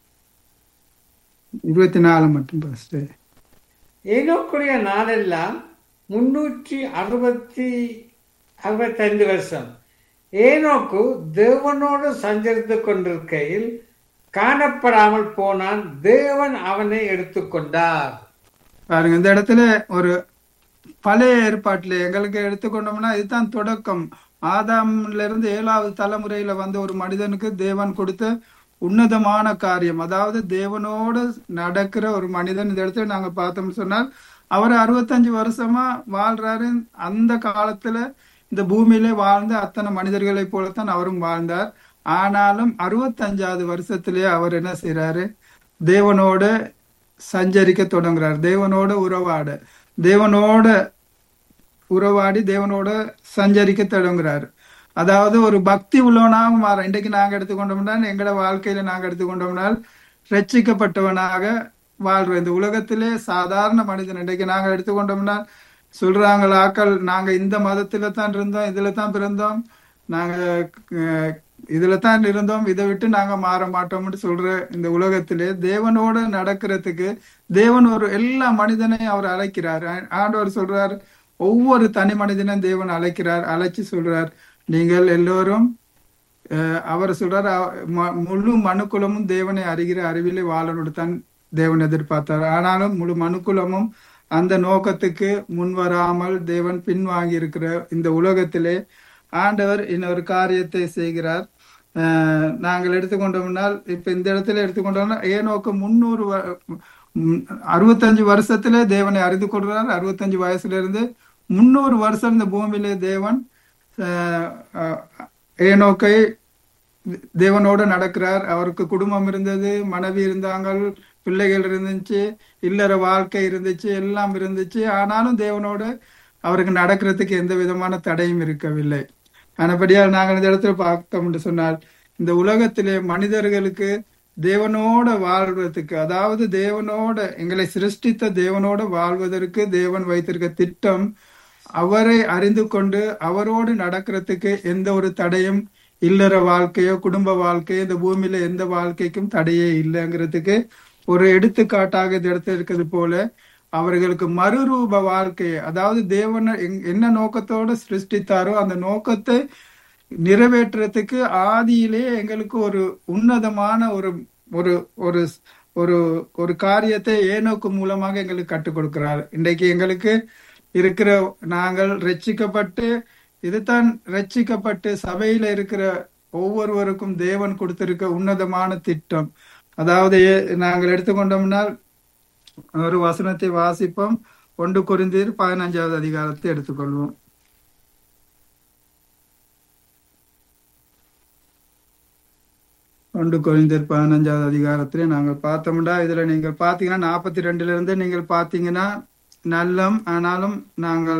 இருபத்தி நாலு மட்டும் பாஸ்டர் ஏனோக்குடைய நாளெல்லாம் முன்னூற்றி அறுபத்தி அறுபத்தைந்து வருஷம் ஏனோக்கு தேவனோடு சஞ்சரித்துக் கொண்டிருக்கையில் காணப்படாமல் போனான் தேவன் அவனை எடுத்துக்கொண்டார் பாருங்க இந்த இடத்துல ஒரு பழைய ஏற்பாட்டுல எங்களுக்கு எடுத்துக்கொண்டோம்னா இதுதான் தொடக்கம் ஆதாம்ல இருந்து ஏழாவது தலைமுறையில வந்த ஒரு மனிதனுக்கு தேவன் கொடுத்த உன்னதமான காரியம் அதாவது தேவனோடு நடக்கிற ஒரு மனிதன் இந்த இடத்துல நாங்க பார்த்தோம்னு சொன்னால் அவர் அறுபத்தஞ்சு வருஷமா வாழ்றாரு அந்த காலத்துல இந்த பூமியிலே வாழ்ந்த அத்தனை மனிதர்களை போலத்தான் அவரும் வாழ்ந்தார் ஆனாலும் அறுபத்தஞ்சாவது வருஷத்திலேயே அவர் என்ன செய்யறாரு தேவனோட சஞ்சரிக்க தொடங்குறார் தேவனோட உறவாட தேவனோட உறவாடி தேவனோட சஞ்சரிக்க தொடங்குறார் அதாவது ஒரு பக்தி உள்ளவனாக மாற இன்றைக்கு நாங்க எடுத்துக்கொண்டோம்னா எங்கட வாழ்க்கையில நாங்க எடுத்துக்கொண்டோம்னால் ரட்சிக்கப்பட்டவனாக வாழ்றோம் இந்த உலகத்திலே சாதாரண மனிதன் இன்றைக்கு நாங்க எடுத்துக்கொண்டோம்னா சொல்றாங்க ஆக்கள் நாங்க இந்த மதத்துல தான் இருந்தோம் இதுல தான் பிறந்தோம் நாங்க அஹ், இதுல தான் இருந்தோம் இதை விட்டு நாங்க மாற மாட்டோம்னு சொல்ற இந்த உலகத்திலே தேவனோட நடக்கிறதுக்கு தேவன் ஒரு எல்லா மனிதனையும் அவர் அழைக்கிறார் ஆ- ஆண்டவர் சொல்றார் ஒவ்வொரு தனி மனிதனையும் தேவன் அழைக்கிறார் அழைச்சு சொல்றார் நீங்கள் எல்லோரும் அஹ், அவர் சொல்றார் அவ- ம- முழு மனுக்குலமும் தேவனை அறிகிற அறிவிலே வாழனோடு தான் தேவன் எதிர்பார்த்தார் ஆனாலும் முழு மனுக்குலமும் அந்த நோக்கத்துக்கு முன் வராமல் தேவன் பின்வாங்கி இருக்கிற இந்த உலகத்திலே ஆண்டவர் இன்னொரு காரியத்தை செய்கிறார் அஹ், நாங்கள் எடுத்துக்கொண்டோம்னால் இப்ப இந்த இடத்துல எடுத்துக்கொண்டோம்னா ஏனோக்கு முன்னூறு வ- ம், அறுபத்தஞ்சு வருஷத்திலே தேவனை அறிந்து கொள்றார் அறுபத்தஞ்சு வயசுல இருந்து முன்னூறு வருஷம் இந்த பூமியிலே தேவன் அஹ், அஹ், ஏனோக்கை தேவனோட நடக்கிறார் அவருக்கு குடும்பம் இருந்தது மனைவி இருந்தாங்க பிள்ளைகள் இருந்துச்சு இல்லற வாழ்க்கை இருந்துச்சு எல்லாம் இருந்துச்சு ஆனாலும் தேவனோட அவருக்கு நடக்கிறதுக்கு எந்த விதமான தடையும் இருக்கவில்லை ஆனபடியால் நாங்கள் இந்த இடத்துல பார்த்தோம்னு சொன்னால் இந்த உலகத்திலே மனிதர்களுக்கு தேவனோட வாழ்வதற்கு அதாவது தேவனோட எங்களை சிருஷ்டித்த தேவனோட வாழ்வதற்கு தேவன் வைத்திருக்க திட்டம் அவரை அறிந்து கொண்டு அவரோடு நடக்கிறதுக்கு எந்த ஒரு தடையும் இல்லற வாழ்க்கையோ குடும்ப வாழ்க்கையோ இந்த பூமியில எந்த வாழ்க்கைக்கும் தடையே இல்லைங்கிறதுக்கு ஒரு எடுத்துக்காட்டாக இந்த இடத்துல இருக்கிறது போல அவர்களுக்கு மறுரூப வாழ்க்கை அதாவது தேவனை எங்- என்ன நோக்கத்தோடு சிருஷ்டித்தாரோ அந்த நோக்கத்தை நிறைவேற்றுறதுக்கு ஆதியிலே எங்களுக்கு ஒரு உன்னதமான ஒரு ஒரு ஒரு ஒரு ஒரு காரியத்தை ஏனோக்கு மூலமாக எங்களுக்கு கற்றுக் கொடுக்கிறார் இன்றைக்கு எங்களுக்கு இருக்கிற நாங்கள் ரட்சிக்கப்பட்டு இதுதான் ரட்சிக்கப்பட்டு சபையில இருக்கிற ஒவ்வொருவருக்கும் தேவன் கொடுத்திருக்க உன்னதமான திட்டம் அதாவது ஏ- நாங்கள் எடுத்துக்கொண்டோம்னால் ஒரு வசனத்தை வாசிப்போம் ஒன்று குறிந்தீர் பதினஞ்சாவது அதிகாரத்தை எடுத்துக்கொள்வோம் ஒன்று குறிந்தீர் பதினஞ்சாவது அதிகாரத்திலே நாங்கள் பார்த்தோம்னா இதுல நீங்கள் பார்த்தீங்கன்னா நாற்பத்தி ரெண்டுல இருந்து நீங்கள் பார்த்தீங்கன்னா நல்லம் ஆனாலும் நாங்கள்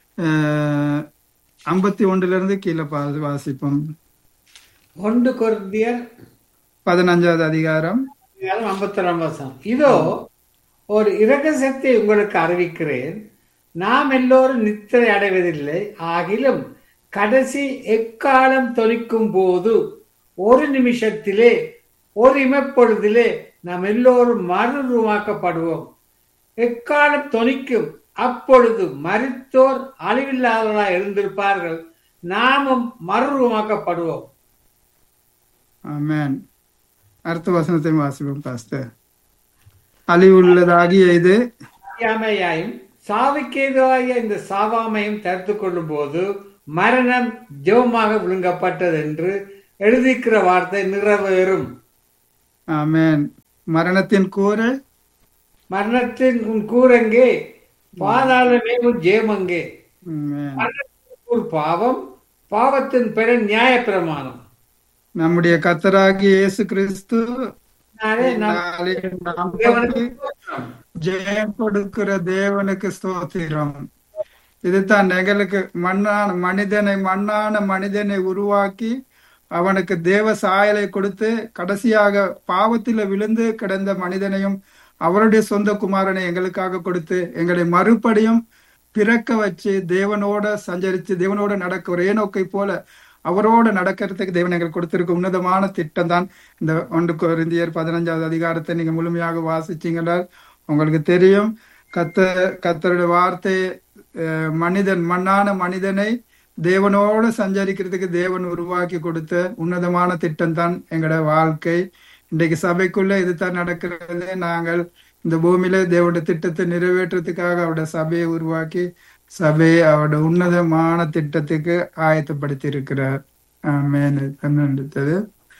ஐம்பத்தி ஒன்றுல இருந்து கீழே பா வாசிப்போம் ஒன்று கொரிந்தியர் பதினஞ்சாவது அதிகாரம் ஐம்பத்தி வருஷம் இதோ ஒரு இரகசியத்தை உங்களுக்கு அறிவிக்கிறேன் நாம் எல்லோரும் நித்திரை அடைவதில்லை ஆகிலும் கடைசி எக்காலம் தொனிக்கும் போது ஒரு நிமிஷத்திலே ஒரு இமைப்பொழுதிலே நாம் எல்லோரும் மறுரூமாக்கப்படுவோம் எக்காலம் தொனிக்கும் அப்பொழுது மரித்தோர் அழிவில்லாதவர்களாய் இருந்திருப்பார்கள் நாமும் மறுரூமாக்கப்படுவோம் ஆமென் அடுத்த வசனத்தை வாசிப்போம் பாஸ்டர் அழிவுள்ளதாகிய இது அறியாமையாயும் சாவுக்கேதுவாகிய இந்த சாவாமையும் தடுத்து கொள்ளும் போது மரணம் ஜெவமாக விழுங்கப்பட்டது என்று எழுதிக்கிற வார்த்தை நிறைவேறும் ஆமென் மரணத்தின் கூறல் மரணத்தின் உன் கூரங்கே பாதாளமே உன் ஜெயமங்கே ஆமென். மரணத்தின் கூர் பாவம் பாவத்தின் பெரும் நியாயப்பிரமாணம் நம்முடைய கத்தராகிய இயேசு கிறிஸ்து நாளே நாம் நாளை நமக்கு தேவனுக்கு ஸ்தோத்திரம். ஜெயம் கொடுக்கிற தேவனுக்கு ஸ்தோத்திரம் இதுதான் எங்களுக்கு மண்ணான மனிதனை மண்ணான மனிதனை உருவாக்கி அவனுக்கு தேவ சாயலை கொடுத்து கடைசியாக பாவத்தில் விழுந்து கிடந்த மனிதனையும் அவருடைய சொந்த குமாரனை எங்களுக்காக கொடுத்து எங்களை மறுபடியும் பிறக்க வச்சு தேவனோட சஞ்சரித்து தேவனோட நடக்க ஒரு ஏனோக்கை போல அவரோட நடக்கிறதுக்கு தேவன் எங்களுக்கு கொடுத்திருக்க உன்னதமான திட்டம் தான் இந்த ஒன்று கொரிந்தியர் பதினஞ்சாவது அதிகாரத்தை நீங்க முழுமையாக வாசிச்சீங்கன்னா உங்களுக்கு தெரியும் கத்த கத்தருடைய வார்த்தை அஹ், மனிதன் மண்ணான மனிதனை தேவனோடு சஞ்சரிக்கிறதுக்கு தேவன் உருவாக்கி கொடுத்த உன்னதமான திட்டம் தான் எங்களோட வாழ்க்கை இன்றைக்கு சபைக்குள்ள இதுதான் நடக்கிறது நாங்கள் இந்த பூமியில தேவனுடைய திட்டத்தை நிறைவேற்றுறதுக்காக அவருடைய சபையை உருவாக்கி சபையை அவருடைய உன்னதமான திட்டத்துக்கு ஆயத்தப்படுத்தி இருக்கிறார் ஆமென் அடுத்தது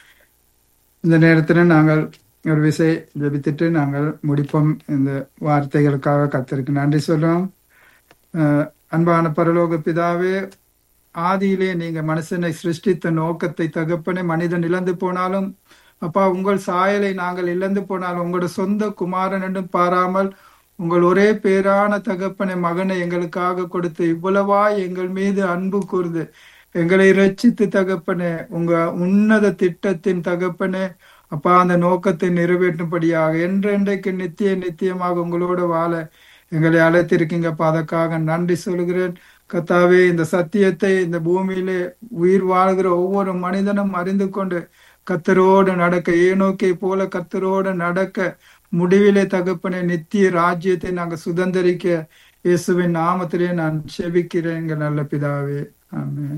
இந்த நேரத்துல நாங்கள் ஒரு விசை ஜெபித்துட்டு நாங்கள் முடிப்போம் இந்த வார்த்தைகளுக்காக கத்திருக்கு நன்றி சொல்றோம் அஹ், அன்பான பரலோக பிதாவே ஆதியிலே நீங்க மனுஷனை சிருஷ்டித்த நோக்கத்தை தகப்பனே மனிதன் இழந்து போனாலும் அப்பா உங்கள் சாயலை நாங்கள் இழந்து போனாலும் உங்களோட சொந்த குமாரன் என்றும் பாராமல் உங்கள் ஒரே பேரான தகப்பனை மகனை எங்களுக்காக கொடுத்து இவ்வளவா எங்கள் மீது அன்பு கூர்ந்து எங்களை ரட்சித்து தகப்பனே உங்க உன்னத திட்டத்தின் தகப்பனே அப்பா அந்த நோக்கத்தை நிறைவேற்றும்படியாக என்றென்றைக்கு நித்திய நித்தியமாக உங்களோட வாழ எங்களை அழைத்திருக்கீங்கப்பா அதற்காக நன்றி சொல்கிறேன் கத்தாவே இந்த சத்தியத்தை இந்த பூமியிலே உயிர் வாழ்கிற ஒவ்வொரு மனிதனும் அறிந்து கொண்டு கத்தரோடு நடக்க ஏனோக்கை போல கத்தரோடு நடக்க முடிவிலே தகப்பனே நித்திய ராஜ்யத்தை நாங்க சுதந்திரிக்க இயேசுவின் நாமத்திலே நான் செபிக்கிறேன் எங்கள் நல்ல பிதாவே ஆமென்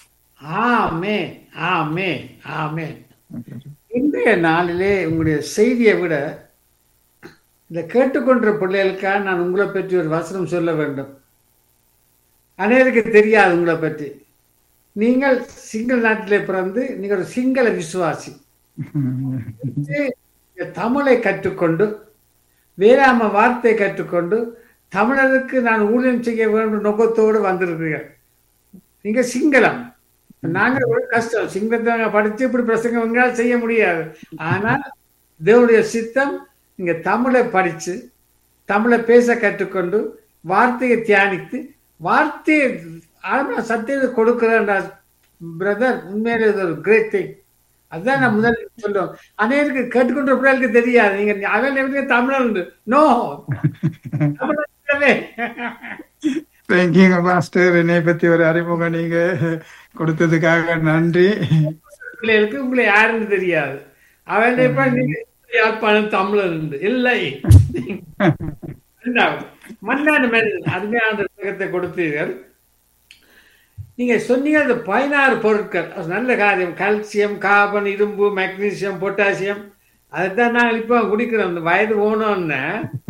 ஆமே ஆமே ஆமே இன்றைய நாளிலே உங்களுடைய செய்தியை விட இந்த கேட்டுக்கொண்ட பிள்ளைகளுக்காக நான் உங்களை பற்றி ஒரு வசனம் சொல்ல வேண்டும் அநேருக்கு தெரியாது உங்களை பற்றி நீங்கள் சிங்கள நாட்டிலே பிறந்து நீங்கள் ஒரு சிங்கள விசுவாசி இந்த தமிழை கற்றுக்கொண்டு வேளாம வார்த்தை கற்றுக்கொண்டு தமிழருக்கு நான் ஊழியம் செய்ய வேண்டும் நோக்கத்தோடு வந்திருக்கிறீர்கள் நீங்க சிங்களம் நாங்க ஒரு கஷ்டம் சிங்களத்தை நாங்க படிச்சு இப்படி பிரசங்கம் எங்களால் செய்ய முடியாது ஆனால் தேவனுடைய சித்தம் நீங்க தமிழை படிச்சு தமிழை பேச கற்றுக்கொண்டு வார்த்தையை தியானித்து வார்த்தையை ஆழ்ம சத்தியத்தை கொடுக்கிறேன் பிரதர் உண்மையிலே இது ஒரு கிரேட் திங் அதுதான் நான் முதல் சொல்லுவோம் அநேருக்கு கேட்டுக்கொண்ட பிள்ளைகளுக்கு தெரியாது நீங்க அவன் எப்படி தமிழன் உண்டு நோ தமிழ் தேங்க்யூங்க மாஸ்டர் என்னை பத்தி ஒரு அறிமுகம் நீங்க கொடுத்ததுக்காக நன்றி பிள்ளைகளுக்கு உங்களை யாருன்னு தெரியாது அவன் இப்ப நீங்க யாழ்ப்பாணம் தமிழர் உண்டு இல்லை இரண்டாவது மண்ணான மனிதன் அருமையான புத்தகத்தை கொடுத்தீர்கள் நீங்க சொன்னீங்க அந்த பதினாறு பொருட்கள் அது நல்ல காரியம் கால்சியம் கார்பன் இரும்பு மெக்னீசியம் பொட்டாசியம் அதைத்தான் நாங்கள் இப்போ குடிக்கிறோம் இந்த வயது போனோன்னு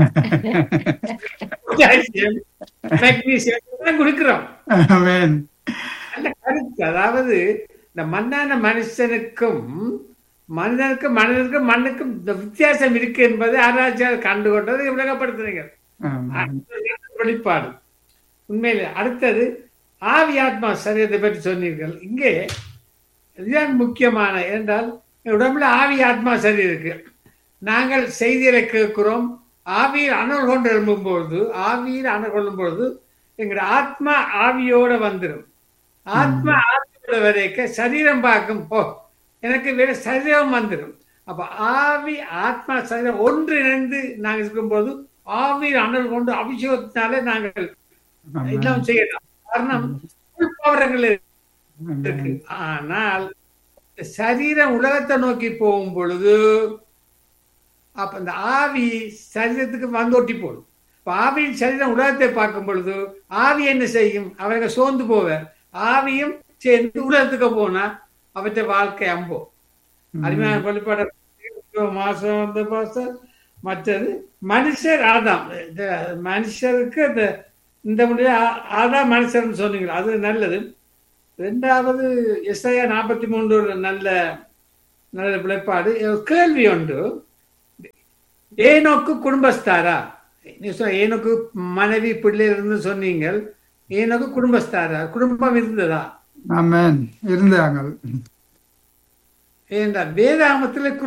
பொட்டாசியம் மெக்னீசியம் தான் குடிக்கிறோம் ஆமென் நல்ல கருத்து அதாவது இந்த மண்ணான மனுஷனுக்கும் மனிதனுக்கும் மனிதனுக்கும் மண்ணுக்கும் இந்த வித்தியாசம் இருக்கு என்பதை ஆராய்ச்சியாளர் கண்டுகொண்டதை விளங்கப்படுத்துறீங்க ஆமென் வெளிப்பாடு உண்மையிலே அடுத்தது ஆவி ஆத்மா சரீரத்தை பற்றி சொன்னீர்கள் இங்கே இதுதான் முக்கியமான என்றால் உடம்புல ஆவி ஆத்மா சரீரம் இருக்கு நாங்கள் செய்திகளை கேட்கிறோம் ஆவியில் அனல் கொண்டு எழும்பும் பொழுது ஆவியில் அனல் கொள்ளும் பொழுது எங்களோட ஆத்மா ஆவியோட வந்துடும் ஆத்மா ஆவியோட வரைக்க சரீரம் பார்க்கும் போ எனக்கு வேற சரீரம் வந்துடும் அப்ப ஆவி ஆத்மா சரீரம் ஒன்றிணைந்து நாங்கள் இருக்கும்போது ஆவியில் அனல் கொண்டு அபிஷேகத்தினாலே நாங்கள் எல்லாம் செய்யலாம் காரணம் உள்பவரங்கள் இருக்கு ஆனால் சரீரம் உலகத்தை நோக்கி போகும் பொழுது அப்ப இந்த ஆவி சரீரத்துக்கு வந்தோட்டி போடும் இப்ப ஆவியின் சரீரம் உலகத்தை பார்க்கும் பொழுது ஆவி என்ன செய்யும் அவர்கள் சோர்ந்து போவார் ஆவியும் சேர்ந்து உலகத்துக்கு போனா அவற்றை வாழ்க்கை அம்போ அருமையான வெளிப்பாடு மாசம் அந்த மாசம் மற்றது மனுஷர் ஆதாம் இந்த மனுஷருக்கு இந்த இந்த முடிய ஆதாம் மனுஷர்னு சொன்னீங்களா அது நல்லது ரெண்டாவது எஸ்ஐயா நாற்பத்தி மூன்று ஒரு நல்ல நல்ல விளைப்பாடு கேள்வி உண்டு ஏனோக்கு குடும்பஸ்தாரா நீ சொன்ன ஏனோக்கு மனைவி பிள்ளை இருந்து சொன்னீங்க ஏனோக்கு குடும்பஸ்தாரா குடும்பம் இருந்ததா ஆமென் இருந்தாங்க ஏண்டா வேதாமத்துல